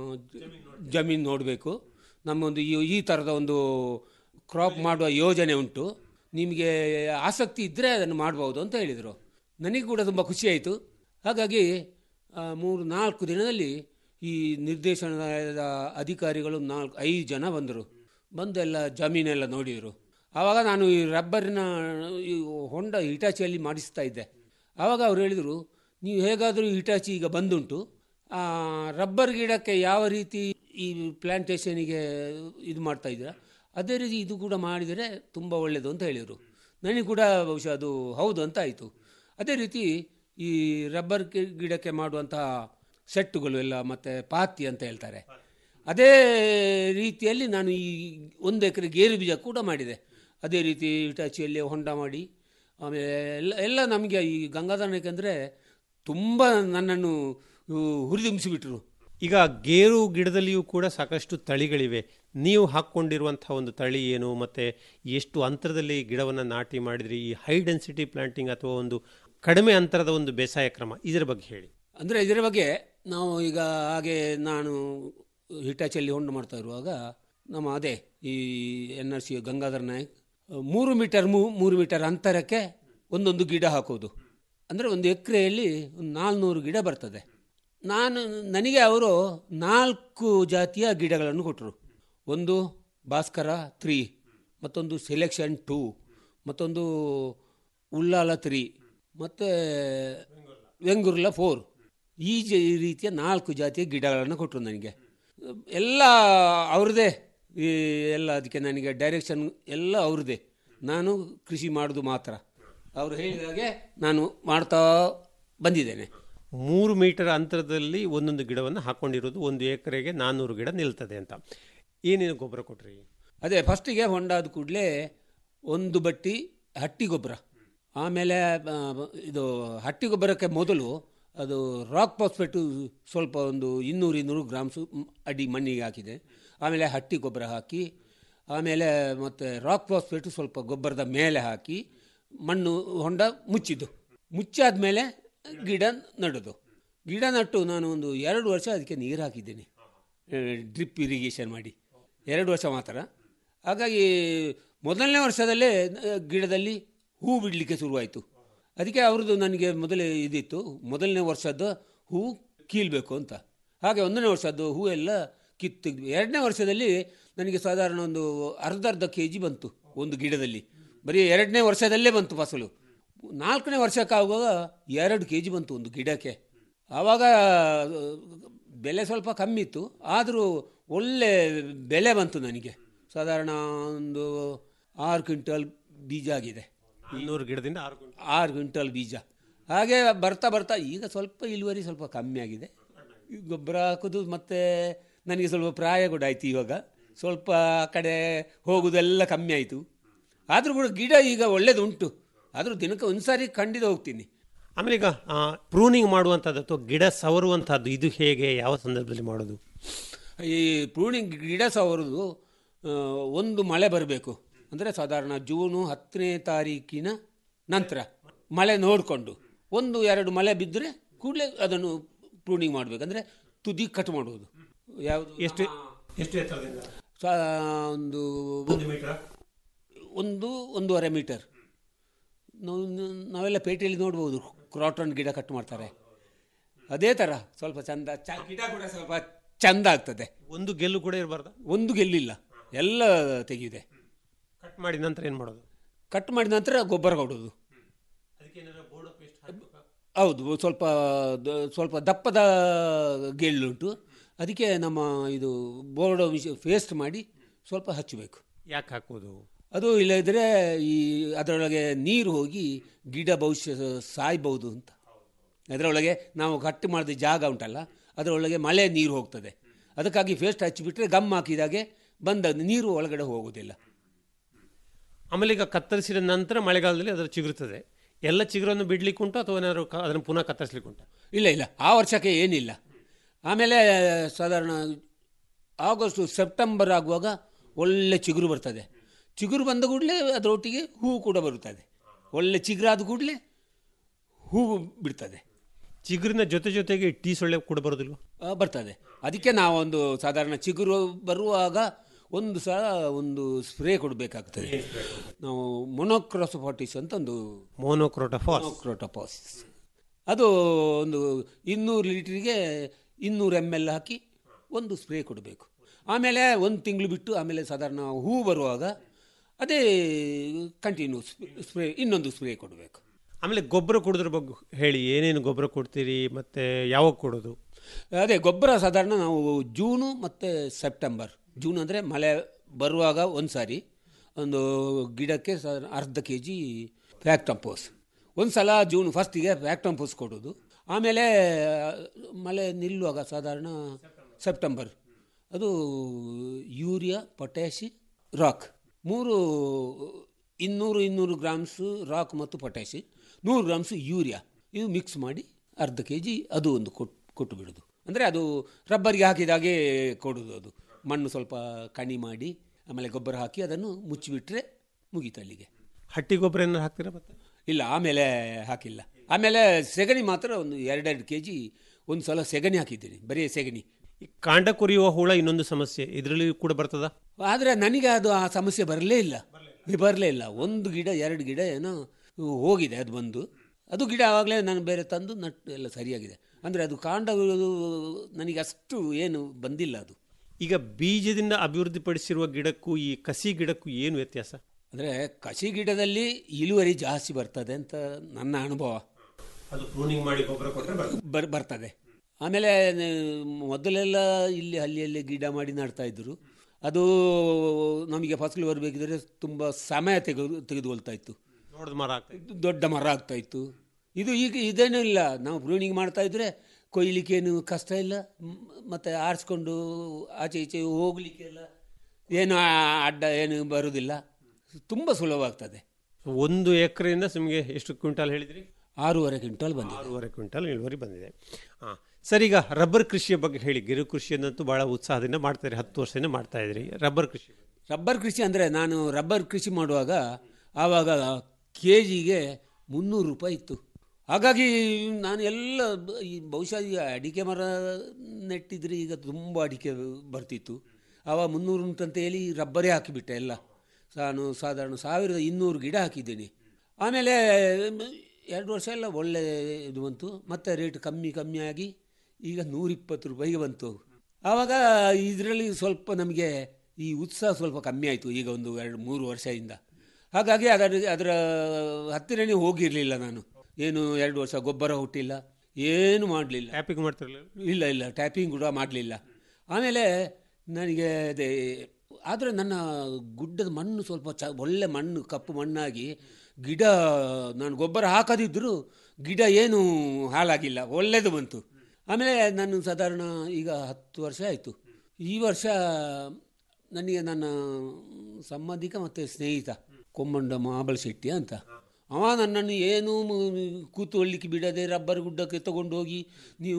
ಜಮೀನು ನೋಡಬೇಕು ನಮ್ಮೊಂದು ಈ ಈ ಥರದ ಒಂದು ಕ್ರಾಪ್ ಮಾಡುವ ಯೋಜನೆ ಉಂಟು ನಿಮಗೆ ಆಸಕ್ತಿ ಇದ್ದರೆ ಅದನ್ನು ಮಾಡ್ಬೋದು ಅಂತ ಹೇಳಿದರು ನನಗೆ ಕೂಡ ತುಂಬ ಖುಷಿಯಾಯಿತು ಹಾಗಾಗಿ ಆ, ಮೂರು ನಾಲ್ಕು ದಿನದಲ್ಲಿ ಈ ನಿರ್ದೇಶನದ ಅಧಿಕಾರಿಗಳು ನಾಲ್ಕು ಐದು ಜನ ಬಂದರು ಬಂದು ಎಲ್ಲ ಜಮೀನೆಲ್ಲ ನೋಡಿದರು ಆವಾಗ ನಾನು ಈ ರಬ್ಬರಿನ ಈ ಹೊಂಡ ಹಿಟಾಚಿಯಲ್ಲಿ ಮಾಡಿಸ್ತಾ ಇದ್ದೆ ಆವಾಗ ಅವ್ರು ಹೇಳಿದರು ನೀವು ಹೇಗಾದರೂ ಹಿಟಾಚಿ ಈಗ ಬಂದುಂಟು ಆ, ರಬ್ಬರ್ ಗಿಡಕ್ಕೆ ಯಾವ ರೀತಿ ಈ ಪ್ಲಾಂಟೇಷನಿಗೆ ಇದು ಮಾಡ್ತಾ ಇದ್ದೀರಾ ಅದೇ ರೀತಿ ಇದು ಕೂಡ ಮಾಡಿದರೆ ತುಂಬ ಒಳ್ಳೆಯದು ಅಂತ ಹೇಳಿದರು ನನಗೆ ಕೂಡ ಬಹುಶಃ ಅದು ಹೌದು ಅಂತ ಆಯಿತು ಅದೇ ರೀತಿ ಈ ರಬ್ಬರ್ ಗಿ- ಗಿಡಕ್ಕೆ ಮಾಡುವಂತಹ ಸೆಟ್ಟುಗಳು ಎಲ್ಲ ಮತ್ತು ಪಾತಿ ಅಂತ ಹೇಳ್ತಾರೆ ಅದೇ ರೀತಿಯಲ್ಲಿ ನಾನು ಈ ಒಂದು ಎಕರೆ ಗೇರು ಬೀಜ ಕೂಡ ಮಾಡಿದೆ ಅದೇ ರೀತಿ ಇಟಾಚಿಯಲ್ಲಿ ಹೊಂಡ ಮಾಡಿ ಆಮೇಲೆ ಎಲ್ಲ ಎಲ್ಲ ನಮಗೆ ಈ ಗಂಗಾಧರ ನಾಯ್ಕ ಅಂದರೆ ತುಂಬ ನನ್ನನ್ನು ಹುರಿದುಂಬಿಸಿಬಿಟ್ರು ಈಗ ಗೇರು ಗಿಡದಲ್ಲಿಯೂ ಕೂಡ ಸಾಕಷ್ಟು ತಳಿಗಳಿವೆ ನೀವು ಹಾಕ್ಕೊಂಡಿರುವಂತಹ ಒಂದು ತಳಿ ಏನು ಮತ್ತೆ ಎಷ್ಟು ಅಂತರದಲ್ಲಿ ಗಿಡವನ್ನು ನಾಟಿ ಮಾಡಿದ್ರಿ ಈ ಹೈ ಡೆನ್ಸಿಟಿ ಪ್ಲಾಂಟಿಂಗ್ ಅಥವಾ ಒಂದು ಕಡಿಮೆ ಅಂತರದ ಒಂದು ಬೇಸಾಯ ಕ್ರಮ ಇದರ ಬಗ್ಗೆ ಹೇಳಿ ಅಂದರೆ ಇದರ ಬಗ್ಗೆ ನಾವು ಈಗ ಹಾಗೆ ನಾನು ಹಿಟಾಚಿಯಲ್ಲಿ ಹೊಂಡ ಮಾಡ್ತಾ ಇರುವಾಗ ನಮ್ಮ ಅದೇ ಈ N R C Gangadhara Nayak ಮೂರು ಮೀಟರ್ ಮೂ ಮೂರು ಮೀಟರ್ ಅಂತರಕ್ಕೆ ಒಂದೊಂದು ಗಿಡ ಹಾಕೋದು ಅಂದರೆ ಒಂದು ಎಕರೆಯಲ್ಲಿ ಒಂದು ನಾಲ್ನೂರು ಗಿಡ ಬರ್ತದೆ ನಾನು ನನಗೆ ಅವರು ನಾಲ್ಕು ಜಾತಿಯ ಗಿಡಗಳನ್ನು ಕೊಟ್ಟರು ಒಂದು ಭಾಸ್ಕರ ತ್ರೀ ಮತ್ತೊಂದು ಸೆಲೆಕ್ಷನ್ ಟೂ ಮತ್ತೊಂದು ಉಲ್ಲಾಲ ತ್ರೀ ಮತ್ತು ವೆಂಗುರ್ಲ ಫೋರ್ ಈ ಜ- ಈ ರೀತಿಯ ನಾಲ್ಕು ಜಾತಿಯ ಗಿಡಗಳನ್ನು ಕೊಟ್ಟರು ನನಗೆ ಎಲ್ಲ ಅವ್ರದ್ದೇ ಈ ಎಲ್ಲ ಅದಕ್ಕೆ ನನಗೆ ಡೈರೆಕ್ಷನ್ ಎಲ್ಲ ಅವ್ರದ್ದೇ ನಾನು ಕೃಷಿ ಮಾಡೋದು ಮಾತ್ರ ಅವರು ಹೇಳಿದಾಗೆ ನಾನು ಮಾಡ್ತಾ ಬಂದಿದ್ದೇನೆ ಮೂರು ಮೀಟರ್ ಅಂತರದಲ್ಲಿ ಒಂದೊಂದು ಗಿಡವನ್ನು ಹಾಕೊಂಡಿರೋದು ಒಂದು ಎಕರೆಗೆ ನಾನ್ನೂರು ಗಿಡ ನಿಲ್ತದೆ ಅಂತ ಏನೇನು ಗೊಬ್ಬರ ಕೊಟ್ರಿ ಅದೇ ಫಸ್ಟಿಗೆ ಹೊಂಡಾದ ಕೂಡಲೇ ಒಂದು ಬಟ್ಟಿ ಹಟ್ಟಿ ಗೊಬ್ಬರ ಆಮೇಲೆ ಆ, ಇದು ಹಟ್ಟಿ ಗೊಬ್ಬರಕ್ಕೆ ಮೊದಲು ಅದು ರಾಕ್ ಫಾಸ್ಫೇಟು ಸ್ವಲ್ಪ ಒಂದು ಇನ್ನೂರು ಇನ್ನೂರು ಗ್ರಾಮ್ಸು ಮ್- ಅಡಿ ಮಣ್ಣಿಗೆ ಹಾಕಿದೆ ಆಮೇಲೆ ಹಟ್ಟಿ ಗೊಬ್ಬರ ಹಾಕಿ ಆಮೇಲೆ ಮತ್ತು ರಾಕ್ ಫಾಸ್ಫೇಟು ಸ್ವಲ್ಪ ಗೊಬ್ಬರದ ಮೇಲೆ ಹಾಕಿ ಮಣ್ಣು ಹೊಂಡ ಮುಚ್ಚಿದ್ದು ಮುಚ್ಚಾದ ಮೇಲೆ ಗಿಡ ನಡೋದು ಗಿಡ ನಟ್ಟು ನಾನು ಒಂದು ಎರಡು ವರ್ಷ ಅದಕ್ಕೆ ನೀರು ಹಾಕಿದ್ದೇನೆ ಡ್ರಿಪ್ ಇರಿಗೇಷನ್ ಮಾಡಿ ಎರಡು ವರ್ಷ ಮಾತ್ರ ಹಾಗಾಗಿ ಮೊದಲನೇ ವರ್ಷದಲ್ಲೇ ಆ, ಗಿಡದಲ್ಲಿ ಹೂ ಬಿಡಲಿಕ್ಕೆ ಶುರುವಾಯಿತು ಅದಕ್ಕೆ ಅವ್ರದ್ದು ನನಗೆ ಮೊದಲೇ ಇದಿತ್ತು ಮೊದಲನೇ ವರ್ಷದ್ದು ಹೂ ಕೀಲ್ಬೇಕು ಅಂತ ಹಾಗೆ ಒಂದನೇ ವರ್ಷದ್ದು ಹೂ ಎಲ್ಲ ಕಿತ್ತು ಎರಡನೇ ವರ್ಷದಲ್ಲಿ ನನಗೆ ಸಾಧಾರಣ ಒಂದು ಅರ್ಧ ಅರ್ಧ ಕೆ ಜಿ ಬಂತು ಒಂದು ಗಿಡದಲ್ಲಿ ಬರೀ ಎರಡನೇ ವರ್ಷದಲ್ಲೇ ಬಂತು ಫಸಲು ನಾಲ್ಕನೇ ವರ್ಷಕ್ಕಾಗುವಾಗ ಎರಡು ಕೆ ಜಿ ಬಂತು ಒಂದು ಗಿಡಕ್ಕೆ ಆವಾಗ ಆ, ಬೆಲೆ ಸ್ವಲ್ಪ ಕಮ್ಮಿ ಇತ್ತು ಆದರೂ ಒಳ್ಳೆ ಬೆಲೆ ಬಂತು ನನಗೆ ಸಾಧಾರಣ ಒಂದು ಆರು ಕ್ವಿಂಟಲ್ ಬೀಜ ಆಗಿದೆ ಇನ್ನೂರು ಗಿಡದಿಂದ ಆರು ಆರು ಕ್ವಿಂಟಲ್ ಬೀಜ ಹಾಗೆ ಬರ್ತಾ ಬರ್ತಾ ಈಗ ಸ್ವಲ್ಪ ಇಳುವರಿ ಸ್ವಲ್ಪ ಕಮ್ಮಿ ಆಗಿದೆ ಈ ಗೊಬ್ಬರ ಹಾಕೋದು ಮತ್ತು ನನಗೆ ಸ್ವಲ್ಪ ಪ್ರಾಯ ಕೂಡ ಆಯಿತು ಇವಾಗ ಸ್ವಲ್ಪ ಆ ಕಡೆ ಹೋಗೋದೆಲ್ಲ ಕಮ್ಮಿ ಆಯಿತು ಆದರೂ ಕೂಡ ಗಿಡ ಈಗ ಒಳ್ಳೇದುಂಟು ಆದರೂ ದಿನಕ್ಕೆ ಒಂದು ಸಾರಿ ಖಂಡಿತ ಹೋಗ್ತೀನಿ ಆಮೇಲೆ ಈಗ ಪ್ರೂನಿಂಗ್ ಮಾಡುವಂಥದ್ದು ಅಥವಾ ಗಿಡ ಸವರುವಂಥದ್ದು ಇದು ಹೇಗೆ ಯಾವ ಸಂದರ್ಭದಲ್ಲಿ ಮಾಡೋದು ಈ ಪ್ರೂನಿಂಗ್ ಗಿಡ ಸವರುದು ಆ, ಒಂದು ಮಳೆ ಬರಬೇಕು ಅಂದರೆ ಸಾಧಾರಣ ಜೂನು ಹತ್ತನೇ ತಾರೀಕಿನ ನಂತರ ಮಳೆ ನೋಡಿಕೊಂಡು ಒಂದು ಎರಡು ಮಳೆ ಬಿದ್ದರೆ ಕೂಡಲೇ ಅದನ್ನು ಪ್ರೂನಿಂಗ್ ಮಾಡಬೇಕು ಅಂದರೆ ತುದಿ ಕಟ್ ಮಾಡುವುದು ಯಾವುದು ಎಷ್ಟು ಎಷ್ಟು ಎತ್ತರದಿಂದ ಸಾ ಒಂದು ಒಂದು ಒಂದೂವರೆ ಮೀಟರ್ ನಾವು ನಾವೆಲ್ಲ ಪೇಟೆಯಲ್ಲಿ ನೋಡ್ಬೋದು ಕ್ರಾಟನ್ ಗಿಡ ಕಟ್ ಮಾಡ್ತಾರೆ ಅದೇ ಥರ ಸ್ವಲ್ಪ ಚಂದ ಚ ಗಿಡ ಕೂಡ ಸ್ವಲ್ಪ ಚಂದ ಆಗ್ತದೆ ಒಂದು ಗೆಲ್ಲು ಕೂಡ ಇರಬಾರ್ದು ಒಂದು ಗೆಲ್ಲಿಲ್ಲ ಎಲ್ಲ ತೆಗೆದಿದೆ ಕಟ್ ಮಾಡಿದ ನಂತರ ಏನು ಮಾಡೋದು ಕಟ್ ಮಾಡಿದ ನಂತರ ಗೊಬ್ಬರ ಕೊಡೋದು ಹೌದು ಸ್ವಲ್ಪ ದ- ಸ್ವಲ್ಪ ದಪ್ಪದ ಗೆಳ್ಳುಂಟು ಅದಕ್ಕೆ ನಮ್ಮ ಇದು ಬೋರ್ಡ್ ಪೇಸ್ಟ್ ಮಾಡಿ ಸ್ವಲ್ಪ ಹಚ್ಚಬೇಕು ಯಾಕೆ ಹಾಕೋದು ಅದು ಇಲ್ಲದಿದ್ದರೆ ಈ ಅದರೊಳಗೆ ನೀರು ಹೋಗಿ ಗಿಡ ಬಹುಶಃ ಸಾಯ್ಬೋದು ಅಂತ ಅದರೊಳಗೆ ನಾವು ಕಟ್ಟು ಮಾಡಿದ ಜಾಗ ಉಂಟಲ್ಲ ಅದರೊಳಗೆ ಮಳೆ ನೀರು ಹೋಗ್ತದೆ ಅದಕ್ಕಾಗಿ ಪೇಸ್ಟ್ ಹಚ್ಚಿಬಿಟ್ರೆ ಗಮ್ ಹಾಕಿದಾಗೆ ಬಂದ ನೀರು ಒಳಗಡೆ ಹೋಗೋದಿಲ್ಲ ಆಮೇಲೆ ಈಗ ಕತ್ತರಿಸಿದ ನಂತರ ಮಳೆಗಾಲದಲ್ಲಿ ಅದರ ಚಿಗುರುತ್ತದೆ ಎಲ್ಲ ಚಿಗುರನ್ನು ಬಿಡ್ಲಿಕ್ಕೆ ಉಂಟು ಅಥವಾ ಏನಾದ್ರು ಕ- ಅದನ್ನು ಪುನಃ ಕತ್ತರಿಸ್ಲಿಕ್ಕೆ ಉಂಟು ಇಲ್ಲ ಇಲ್ಲ ಆ ವರ್ಷಕ್ಕೆ ಏನಿಲ್ಲ ಆಮೇಲೆ ಸಾಧಾರಣ ಆಗಸ್ಟ್ ಸೆಪ್ಟೆಂಬರ್ ಆಗುವಾಗ ಒಳ್ಳೆ ಚಿಗುರು ಬರ್ತದೆ ಚಿಗುರು ಬಂದ ಕೂಡಲೇ ಅದರೊಟ್ಟಿಗೆ ಹೂವು ಕೂಡ ಬರುತ್ತದೆ ಒಳ್ಳೆ ಚಿಗುರಾದ ಕೂಡಲೇ ಹೂವು ಬಿಡ್ತದೆ ಚಿಗುರಿನ ಜೊತೆ ಜೊತೆಗೆ ಟೀ ಸೊಳ್ಳೆ ಕೂಡ ಬರೋದಿಲ್ವಾ ಆ, ಬರ್ತದೆ ಅದಕ್ಕೆ ನಾವೊಂದು ಸಾಧಾರಣ ಚಿಗುರು ಬರುವಾಗ ಒಂದು ಸಲ ಒಂದು ಸ್ಪ್ರೇ ಕೊಡಬೇಕಾಗ್ತದೆ ನಾವು ಮೊನೋಕ್ರೋಸೋಫಾಟಿಸ್ ಅಂತ ಒಂದು ಮೋನೋಕ್ರೋಟಫಾಸ್ ಮೊನೋಕ್ರೋಟೋಫಾಸ್ ಅದು ಒಂದು ಇನ್ನೂರು ಲೀಟ್ರಿಗೆ ಇನ್ನೂರು ಎಮ್ ಎಲ್ ಹಾಕಿ ಒಂದು ಸ್ಪ್ರೇ ಕೊಡಬೇಕು ಆಮೇಲೆ ಒಂದು ತಿಂಗಳು ಬಿಟ್ಟು ಆಮೇಲೆ ಸಾಧಾರಣ ಹೂ ಬರುವಾಗ ಅದೇ ಕಂಟಿನ್ಯೂ ಸ್ಪ್ರೇ ಇನ್ನೊಂದು ಸ್ಪ್ರೇ ಕೊಡಬೇಕು ಆಮೇಲೆ ಗೊಬ್ಬರ ಕೊಡೋದ್ರ ಬಗ್ಗೆ ಹೇಳಿ ಏನೇನು ಗೊಬ್ಬರ ಕೊಡ್ತೀರಿ ಮತ್ತೆ ಯಾವಾಗ ಕೊಡೋದು ಅದೇ ಗೊಬ್ಬರ ಸಾಧಾರಣ ನಾವು ಜೂನು ಮತ್ತು ಸೆಪ್ಟೆಂಬರ್ ಜೂನ್ ಅಂದರೆ ಮಳೆ ಬರುವಾಗ ಒಂದು ಸಾರಿ ಒಂದು ಗಿಡಕ್ಕೆ ಸಾಧಾರಣ ಅರ್ಧ ಕೆ ಜಿ ಫ್ಯಾಕ್ಟಂಪೋಸ್ ಒಂದು ಸಲ ಜೂನ್ ಫಸ್ಟಿಗೆ ಫ್ಯಾಕ್ಟಂಪೋಸ್ ಕೊಡೋದು ಆಮೇಲೆ ಮಳೆ ನಿಲ್ಲುವಾಗ ಸಾಧಾರಣ ಸೆಪ್ಟೆಂಬರ್ ಅದು ಯೂರಿಯಾ ಪೊಟ್ಯಾಶಿ ರಾಕ್ ಮೂರು ಇನ್ನೂರು ಇನ್ನೂರು ಗ್ರಾಮ್ಸು ರಾಕ್ ಮತ್ತು ಪೊಟ್ಯಾಶಿ ನೂರು ಗ್ರಾಮ್ಸು ಯೂರಿಯಾ ಇದು ಮಿಕ್ಸ್ ಮಾಡಿ ಅರ್ಧ ಕೆ ಜಿ ಅದು ಒಂದು ಕೊಟ್ಟು ಕೊಟ್ಟು ಬಿಡೋದು ಅಂದರೆ ಅದು ರಬ್ಬರಿಗೆ ಹಾಕಿದಾಗೆ ಕೊಡೋದು ಅದು ಮಣ್ಣು ಸ್ವಲ್ಪ ಕಣಿ ಮಾಡಿ ಆಮೇಲೆ ಗೊಬ್ಬರ ಹಾಕಿ ಅದನ್ನು ಮುಚ್ಚಿಬಿಟ್ರೆ ಮುಗೀತು ಅಲ್ಲಿಗೆ ಹಟ್ಟಿ ಗೊಬ್ಬರ ಏನಾರು ಹಾಕ್ತೀರಾ ಮತ್ತೆ ಇಲ್ಲ ಆಮೇಲೆ ಹಾಕಿಲ್ಲ ಆಮೇಲೆ ಸೆಗಣಿ ಮಾತ್ರ ಒಂದು ಎರಡೆರಡು ಕೆ ಜಿ ಒಂದು ಸಲ ಸೆಗಣಿ ಹಾಕಿದ್ದೀನಿ ಬರೀ ಸೆಗಣಿ ಈ ಕಾಂಡ ಕೊರಿಯುವ ಹುಳ ಇನ್ನೊಂದು ಸಮಸ್ಯೆ ಇದರಲ್ಲಿ ಕೂಡ ಬರ್ತದ ಆದರೆ ನನಗೆ ಅದು ಆ ಸಮಸ್ಯೆ ಬರಲೇ ಇಲ್ಲ ಬರಲೇ ಇಲ್ಲ ಒಂದು ಗಿಡ ಎರಡು ಗಿಡ ಏನೋ ಹೋಗಿದೆ ಅದು ಬಂದು ಅದು ಗಿಡ ಆವಾಗಲೇ ನಾನು ಬೇರೆ ತಂದು ನಟ್ಟು ಎಲ್ಲ ಸರಿಯಾಗಿದೆ ಅಂದರೆ ಅದು ಕಾಂಡ ಉಳಿದು ನನಗೆ ಅಷ್ಟು ಏನು ಬಂದಿಲ್ಲ ಅದು ಈಗ ಬೀಜದಿಂದ ಅಭಿವೃದ್ಧಿಪಡಿಸಿರುವ ಗಿಡಕ್ಕೂ ಈ ಕಸಿ ಗಿಡಕ್ಕೂ ಏನು ವ್ಯತ್ಯಾಸ ಅಂದರೆ ಕಸಿ ಗಿಡದಲ್ಲಿ ಇಳುವರಿ ಜಾಸ್ತಿ ಬರ್ತದೆ ಅಂತ ನನ್ನ ಅನುಭವ ಅದು ಪ್ರೂನಿಂಗ್ ಮಾಡಿ ಗೊಬ್ಬರ ಕೊಟ್ಟರೆ ಬರ್ ಬರ್ತದೆ ಆಮೇಲೆ ನ- ಮೊದಲೆಲ್ಲ ಇಲ್ಲಿ ಹಳ್ಳಿಯಲ್ಲಿ ಗಿಡ ಮಾಡಿ ನಡ್ತಾ ಇದ್ರು ಅದು ನಮಗೆ ಫಸಲು ಬರಬೇಕಿದ್ರೆ ತುಂಬ ಸಮಯ ತೆಗೆದು ತೆಗೆದುಕೊಳ್ತಾ ಇತ್ತು ದೊಡ್ಡ ಮರ ಆಗ್ತಾ ಇತ್ತು. ದೊಡ್ಡ ಮರ ಆಗ್ತಾ ಇತ್ತು ಇದು ಈಗ ಇದೇನೂ ಇಲ್ಲ ನಾವು ಪ್ರೂನಿಂಗ್ ಮಾಡ್ತಾ ಇದ್ರೆ ಕೊಯ್ಲಿಕ್ಕೇನು ಕಷ್ಟ ಇಲ್ಲ ಮ್- ಮತ್ತೆ ಆರಿಸ್ಕೊಂಡು ಆಚೆ ಈಚೆ ಹೋಗ್ಲಿಕ್ಕೆಲ್ಲ ಏನು ಆ- ಅಡ್ಡ ಏನು ಬರುವುದಿಲ್ಲ ತುಂಬ ಸುಲಭವಾಗ್ತದೆ ಒಂದು ಎಕರೆಯಿಂದ ನಿಮಗೆ ಎಷ್ಟು ಕ್ವಿಂಟಾಲ್ ಹೇಳಿದ್ರಿ ಆರೂವರೆ ಕ್ವಿಂಟಾಲ್ ಬಂದಿದೆ ಆರೂವರೆ ಕ್ವಿಂಟಾಲ್ ಇಳುವರಿ ಬಂದಿದೆ ಹಾಂ ಸರ್ ಈಗ ರಬ್ಬರ್ ಕೃಷಿಯ ಬಗ್ಗೆ ಹೇಳಿ ಗಿರು ಕೃಷಿಯನ್ನಂತೂ ಭಾಳ ಉತ್ಸಾಹದಿಂದ ಮಾಡ್ತಾರೆ ಹತ್ತು ವರ್ಷದಿಂದ ಮಾಡ್ತಾ ಇದ್ರಿ ರಬ್ಬರ್ ಕೃಷಿ ರಬ್ಬರ್ ಕೃಷಿ ಅಂದರೆ ನಾನು ರಬ್ಬರ್ ಕೃಷಿ ಮಾಡುವಾಗ ಆವಾಗ ಕೆ ಜಿಗೆ ಮುನ್ನೂರು ರೂಪಾಯಿ ಇತ್ತು ಹಾಗಾಗಿ ನಾನು ಎಲ್ಲ ಬ- ಈ ಬಹುಶಃ ಈ ಅಡಿಕೆ ಮರ ನೆಟ್ಟಿದ್ರೆ ಈಗ ತುಂಬ ಅಡಿಕೆ ಬರ್ತಿತ್ತು ಆವಾಗ ಮುನ್ನೂರು ಉಂಟಂತ ಹೇಳಿ ರಬ್ಬರೇ ಹಾಕಿಬಿಟ್ಟೆ ಎಲ್ಲ ನಾನು ಸಾಧಾರಣ ಸಾವಿರದ ಇನ್ನೂರು ಗಿಡ ಹಾಕಿದ್ದೀನಿ ಆಮೇಲೆ ಮ್, ಎರಡು ವರ್ಷ ಎಲ್ಲ ಒಳ್ಳೆ ಇದು ಬಂತು ಮತ್ತೆ ರೇಟ್ ಕಮ್ಮಿ ಕಮ್ಮಿ ಆಗಿ ಈಗ ನೂರಿಪ್ಪತ್ತು ರೂಪಾಯಿಗೆ ಬಂತು ಆವಾಗ ಇದರಲ್ಲಿ ಸ್ವಲ್ಪ ನಮಗೆ ಈ ಉತ್ಸಾಹ ಸ್ವಲ್ಪ ಕಮ್ಮಿ ಆಯಿತು ಈಗ ಒಂದು ಎರಡು ಮೂರು ವರ್ಷದಿಂದ ಹಾಗಾಗಿ ಅದರ ಅದರ ಹತ್ತಿರನೇ ಹೋಗಿರಲಿಲ್ಲ ನಾನು ಏನು ಎರಡು ವರ್ಷ ಗೊಬ್ಬರ ಹುಟ್ಟಿಲ್ಲ ಏನು ಮಾಡಲಿಲ್ಲ ಟ್ಯಾಪಿಂಗ್ ಮಾಡ್ತಿರಲಿಲ್ಲ ಇಲ್ಲ ಇಲ್ಲ ಟ್ಯಾಪಿಂಗ್ ಕೂಡ ಮಾಡಲಿಲ್ಲ ಆಮೇಲೆ ನನಗೆ ಅದೇ ಆದರೆ ನನ್ನ ಗುಡ್ಡದ ಮಣ್ಣು ಸ್ವಲ್ಪ ಚ ಒಳ್ಳೆ ಮಣ್ಣು ಕಪ್ಪು ಮಣ್ಣಾಗಿ ಗಿಡ ನಾನು ಗೊಬ್ಬರ ಹಾಕದಿದ್ದರೂ ಗಿಡ ಏನು ಹಾಳಾಗಿಲ್ಲ ಒಳ್ಳೆಯದು ಬಂತು ಆಮೇಲೆ ನಾನು ಸಾಧಾರಣ ಈಗ ಹತ್ತು ವರ್ಷ ಆಯಿತು ಈ ವರ್ಷ ನನಗೆ ನನ್ನ ಸಂಬಂಧಿಕ ಮತ್ತು ಸ್ನೇಹಿತ ಕೊಮ್ಮಂಡ ಮಹಾಬಲ ಶೆಟ್ಟಿ ಅಂತ ಅವ ನನ್ನನ್ನು ಏನೂ ಮ- ಕೂತ್ಕೊಳ್ಳಿಕ್ಕೆ ಬಿಡದೆ ರಬ್ಬರ್ ಗುಡ್ಡಕ್ಕೆ ತಗೊಂಡು ಹೋಗಿ ನೀವು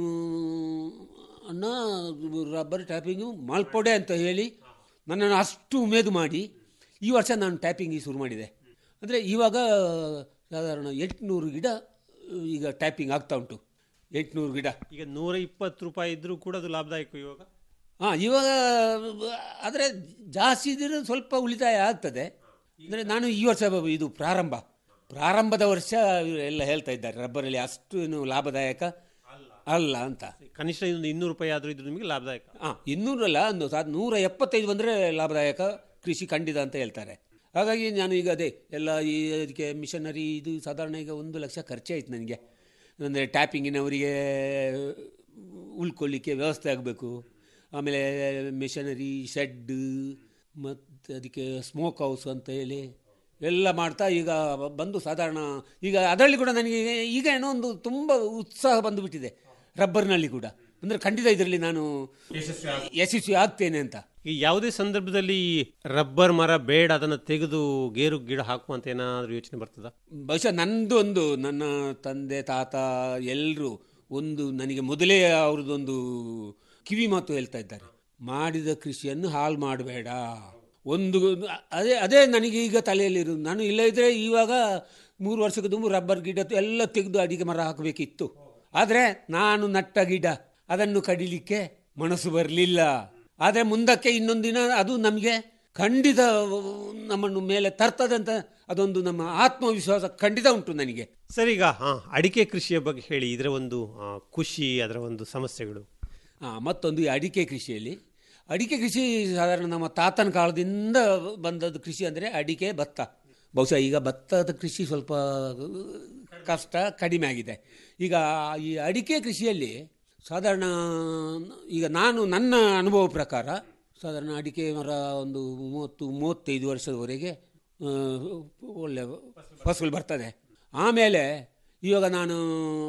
ಅಣ್ಣ ರಬ್ಬರ್ ಟ್ಯಾಪಿಂಗು ಮಾಲ್ಪೊಡೆ ಅಂತ ಹೇಳಿ ನನ್ನನ್ನು ಅಷ್ಟು ಉಮೇದು ಮಾಡಿ ಈ ವರ್ಷ ನಾನು ಟ್ಯಾಪಿಂಗಿಗೆ ಶುರು ಮಾಡಿದೆ ಅಂದರೆ ಇವಾಗ ಸಾಧಾರಣ ಎಂಟುನೂರು ಗಿಡ ಈಗ ಟ್ಯಾಪಿಂಗ್ ಆಗ್ತಾ ಉಂಟು ಎಂಟುನೂರು ಗಿಡ ಈಗ ನೂರ ಇಪ್ಪತ್ತು ರೂಪಾಯಿ ಇದ್ರೂ ಕೂಡ ಅದು ಲಾಭದಾಯಕ ಇವಾಗ ಹಾಂ ಇವಾಗ ಆದರೆ ಜಾಸ್ತಿ ಇದ್ರೆ ಸ್ವಲ್ಪ ಉಳಿತಾಯ ಆಗ್ತದೆ ಅಂದರೆ ನಾನು ಈ ವರ್ಷ ಇದು ಪ್ರಾರಂಭ ಪ್ರಾರಂಭದ ವರ್ಷ ಎಲ್ಲ ಹೇಳ್ತಾ ಇದ್ದಾರೆ ರಬ್ಬರಲ್ಲಿ ಅಷ್ಟು ಏನು ಲಾಭದಾಯಕ ಅಲ್ಲ ಅಂತ ಕನಿಷ್ಠ ಒಂದು ಇನ್ನೂರು ರೂಪಾಯಿ ಆದರೂ ಇದ್ರೂ ನಿಮಗೆ ಲಾಭದಾಯಕ ಹಾಂ ಇನ್ನೂರಲ್ಲ ಒಂದು ಸಾ ನೂರ ಎಪ್ಪತ್ತೈದು ಬಂದರೆ ಲಾಭದಾಯಕ ಕೃಷಿ ಖಂಡಿತ ಅಂತ ಹೇಳ್ತಾರೆ ಹಾಗಾಗಿ ನಾನು ಈಗ ಅದೇ ಎಲ್ಲ ಈ ಅದಕ್ಕೆ ಮಿಷನರಿ ಇದು ಸಾಧಾರಣ ಈಗ ಒಂದು ಲಕ್ಷ ಖರ್ಚೆ ಆಯ್ತು ನನಗೆ ಅಂದರೆ ಟ್ಯಾಪಿಂಗಿನವರಿಗೆ ಉಳ್ಕೊಳ್ಳಿಕ್ಕೆ ವ್ಯವಸ್ಥೆ ಆಗಬೇಕು ಆಮೇಲೆ ಮಿಷನರಿ ಶೆಡ್ ಮತ್ತು ಅದಕ್ಕೆ ಸ್ಮೋಕ್ ಹೌಸ್ ಅಂತ ಹೇಳಿ ಎಲ್ಲ ಮಾಡ್ತಾ ಈಗ ಬಂದು ಸಾಧಾರಣ ಈಗ ಅದರಲ್ಲಿ ಕೂಡ ನನಗೆ ಈಗ ಏನೋ ಒಂದು ತುಂಬ ಉತ್ಸಾಹ ಬಂದುಬಿಟ್ಟಿದೆ ರಬ್ಬರ್ನಲ್ಲಿ ಕೂಡ ಅಂದರೆ ಖಂಡಿತ ಇದರಲ್ಲಿ ನಾನು ಯಶಸ್ವಿ ಆಗ್ತೇನೆ ಅಂತ ಈ ಯಾವುದೇ ಸಂದರ್ಭದಲ್ಲಿ ರಬ್ಬರ್ ಮರ ಬೇಡ ಅದನ್ನು ತೆಗೆದು ಗೇರು ಗಿಡ ಹಾಕುವಂತ ಏನಾದರೂ ಯೋಚನೆ ಬರ್ತದ ಬಹುಶಃ ನಂದು ಒಂದು ನನ್ನ ತಂದೆ ತಾತ ಎಲ್ಲರೂ ಒಂದು ನನಗೆ ಮೊದಲೇ ಅವ್ರದ್ದೊಂದು ಕಿವಿ ಮಾತು ಹೇಳ್ತಾ ಇದ್ದಾರೆ ಮಾಡಿದ ಕೃಷಿಯನ್ನು ಹಾಳು ಮಾಡಬೇಡ ಒಂದು ಅದೇ ಅದೇ ನನಗೆ ಈಗ ತಲೆಯಲ್ಲಿರೋದು ನಾನು ಇಲ್ಲದಿದ್ದರೆ ಇವಾಗ ಮೂರು ವರ್ಷಕ್ಕೆ ತುಂಬ ರಬ್ಬರ್ ಗಿಡ ಎಲ್ಲ ತೆಗೆದು ಅಡಿಗೆ ಮರ ಹಾಕಬೇಕಿತ್ತು ಆದರೆ ನಾನು ನಟ್ಟ ಗಿಡ ಅದನ್ನು ಕಡಿಲಿಕ್ಕೆ ಮನಸ್ಸು ಬರಲಿಲ್ಲ ಆದರೆ ಮುಂದಕ್ಕೆ ಇನ್ನೊಂದು ದಿನ ಅದು ನಮಗೆ ಖಂಡಿತ ನಮ್ಮನ್ನು ಮೇಲೆ ತರ್ತದಂತ ಅದೊಂದು ನಮ್ಮ ಆತ್ಮವಿಶ್ವಾಸ ಖಂಡಿತ ಉಂಟು ನನಗೆ ಸರಿ ಈಗ ಹಾ ಅಡಿಕೆ ಕೃಷಿಯ ಬಗ್ಗೆ ಹೇಳಿ ಇದರ ಒಂದು ಆ, ಖುಷಿ ಅದರ ಒಂದು ಸಮಸ್ಯೆಗಳು ಆ, ಮತ್ತೊಂದು ಈ ಅಡಿಕೆ ಕೃಷಿಯಲ್ಲಿ ಅಡಿಕೆ ಕೃಷಿ ಸಾಧಾರಣ ನಮ್ಮ ತಾತನ ಕಾಲದಿಂದ ಬಂದದ್ದು ಕೃಷಿ ಅಂದರೆ ಅಡಿಕೆ ಭತ್ತ ಬಹುಶಃ ಈಗ ಭತ್ತದ ಕೃಷಿ ಸ್ವಲ್ಪ ಕಷ್ಟ ಕಡಿಮೆ ಆಗಿದೆ ಈಗ ಈ ಅಡಿಕೆ ಕೃಷಿಯಲ್ಲಿ ಸಾಧಾರಣ ಈಗ ನಾನು ನನ್ನ ಅನುಭವ ಪ್ರಕಾರ ಸಾಧಾರಣ ಅಡಿಕೆ ಮರ ಒಂದು ಮೂವತ್ತು ಮೂವತ್ತೈದು ವರ್ಷದವರೆಗೆ ಆ, ಒಳ್ಳೆ ಫಸಲು ಬರ್ತದೆ ಆಮೇಲೆ ಇವಾಗ ನಾನು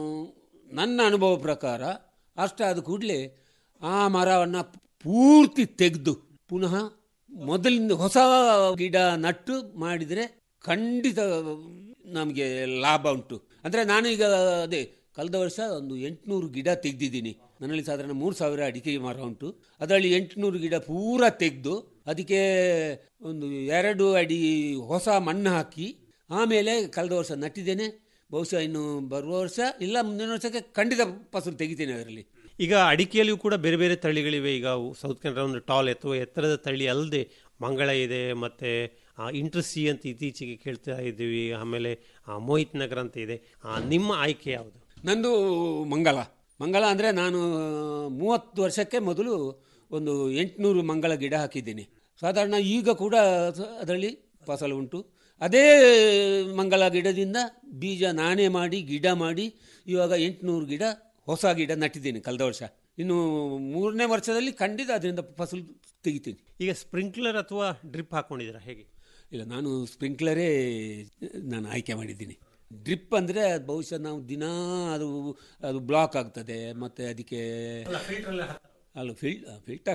ನನ್ನ ಅನುಭವ ಪ್ರಕಾರ ಅಷ್ಟಾದ ಕೂಡಲೇ ಆ ಮರವನ್ನು ಪೂರ್ತಿ ತೆಗೆದು ಪುನಃ ಮೊದಲಿಂದ ಹೊಸ ಗಿಡ ನಟ್ಟು ಮಾಡಿದರೆ ಖಂಡಿತ ನಮಗೆ ಲಾಭ ಉಂಟು ಅಂದರೆ ನಾನು ಈಗ ಅದೇ ಕಳೆದ ವರ್ಷ ಒಂದು ಎಂಟುನೂರು ಗಿಡ ತೆಗೆದಿದ್ದೀನಿ ನನ್ನಲ್ಲಿ ಸಾಧಾರಣ ಮೂರು ಸಾವಿರ ಅಡಿಕೆ ಮರ ಉಂಟು ಅದರಲ್ಲಿ ಎಂಟುನೂರು ಗಿಡ ಪೂರ ತೆಗೆದು ಅದಕ್ಕೆ ಒಂದು ಎರಡು ಅಡಿ ಹೊಸ ಮಣ್ಣು ಹಾಕಿ ಆಮೇಲೆ ಕಳೆದ ವರ್ಷ ನಟ್ಟಿದ್ದೇನೆ ಬಹುಶಃ ಇನ್ನು ಬರುವ ವರ್ಷ ಇಲ್ಲ ಮುಂದಿನ ವರ್ಷಕ್ಕೆ ಖಂಡಿತ ಫಸಲು ತೆಗಿತೇನೆ ಅದರಲ್ಲಿ ಈಗ ಅಡಿಕೆಯಲ್ಲಿಯೂ ಕೂಡ ಬೇರೆ ಬೇರೆ ತಳಿಗಳಿವೆ ಈಗ ಸೌತ್ ಕೆನರಾ ಒಂದು ಟಾಲ್ ಅಥವಾ ಎತ್ತರದ ತಳಿ ಅಲ್ಲದೆ ಮಂಗಳ ಇದೆ ಮತ್ತೆ ಇಂಟ್ರಸಿ ಅಂತ ಇತ್ತೀಚೆಗೆ ಕೇಳ್ತಾ ಇದ್ದೀವಿ ಆಮೇಲೆ ಆ, ಮೋಹಿತ್ ನಗರ ಅಂತ ಇದೆ ಆ, ನಿಮ್ಮ ಆಯ್ಕೆ ಯಾವುದು ನಂದು ಮಂಗಲ ಮಂಗಲ ಅಂದರೆ ನಾನು ಮೂವತ್ತು ವರ್ಷಕ್ಕೆ ಮೊದಲು ಒಂದು ಎಂಟುನೂರು ಮಂಗಳ ಗಿಡ ಹಾಕಿದ್ದೀನಿ ಸಾಧಾರಣ ಈಗ ಕೂಡ ಸ- ಅದರಲ್ಲಿ ಫಸಲು ಉಂಟು ಅದೇ ಮಂಗಲ ಗಿಡದಿಂದ ಬೀಜ ನಾನೇ ಮಾಡಿ ಗಿಡ ಮಾಡಿ ಇವಾಗ ಎಂಟುನೂರು ಗಿಡ ಹೊಸ ಗಿಡ ನಟ್ಟಿದ್ದೀನಿ ಕಳೆದ ವರ್ಷ ಇನ್ನು ಮೂರನೇ ವರ್ಷದಲ್ಲಿ ಖಂಡಿತ ಅದರಿಂದ ಫಸಲು ತೆಗಿತೀನಿ ಈಗ ಸ್ಪ್ರಿಂಕ್ಲರ್ ಅಥವಾ ಡ್ರಿಪ್ ಹಾಕೊಂಡಿದ್ದೀರಾ ಹೇಗೆ ಇಲ್ಲ ನಾನು ಸ್ಪ್ರಿಂಕ್ಲರೇ ನಾನು ಆಯ್ಕೆ ಮಾಡಿದ್ದೀನಿ ಡ್ರಿಪ್ ಅಂದರೆ ಬಹುಶಃ ನಾವು ದಿನ ಅದು ಅದು ಬ್ಲಾಕ್ ಆಗ್ತದೆ ಮತ್ತು ಅದಕ್ಕೆ ಅಲ್ಲ ಫಿಲ್ ಫಿಲ್ಟರ್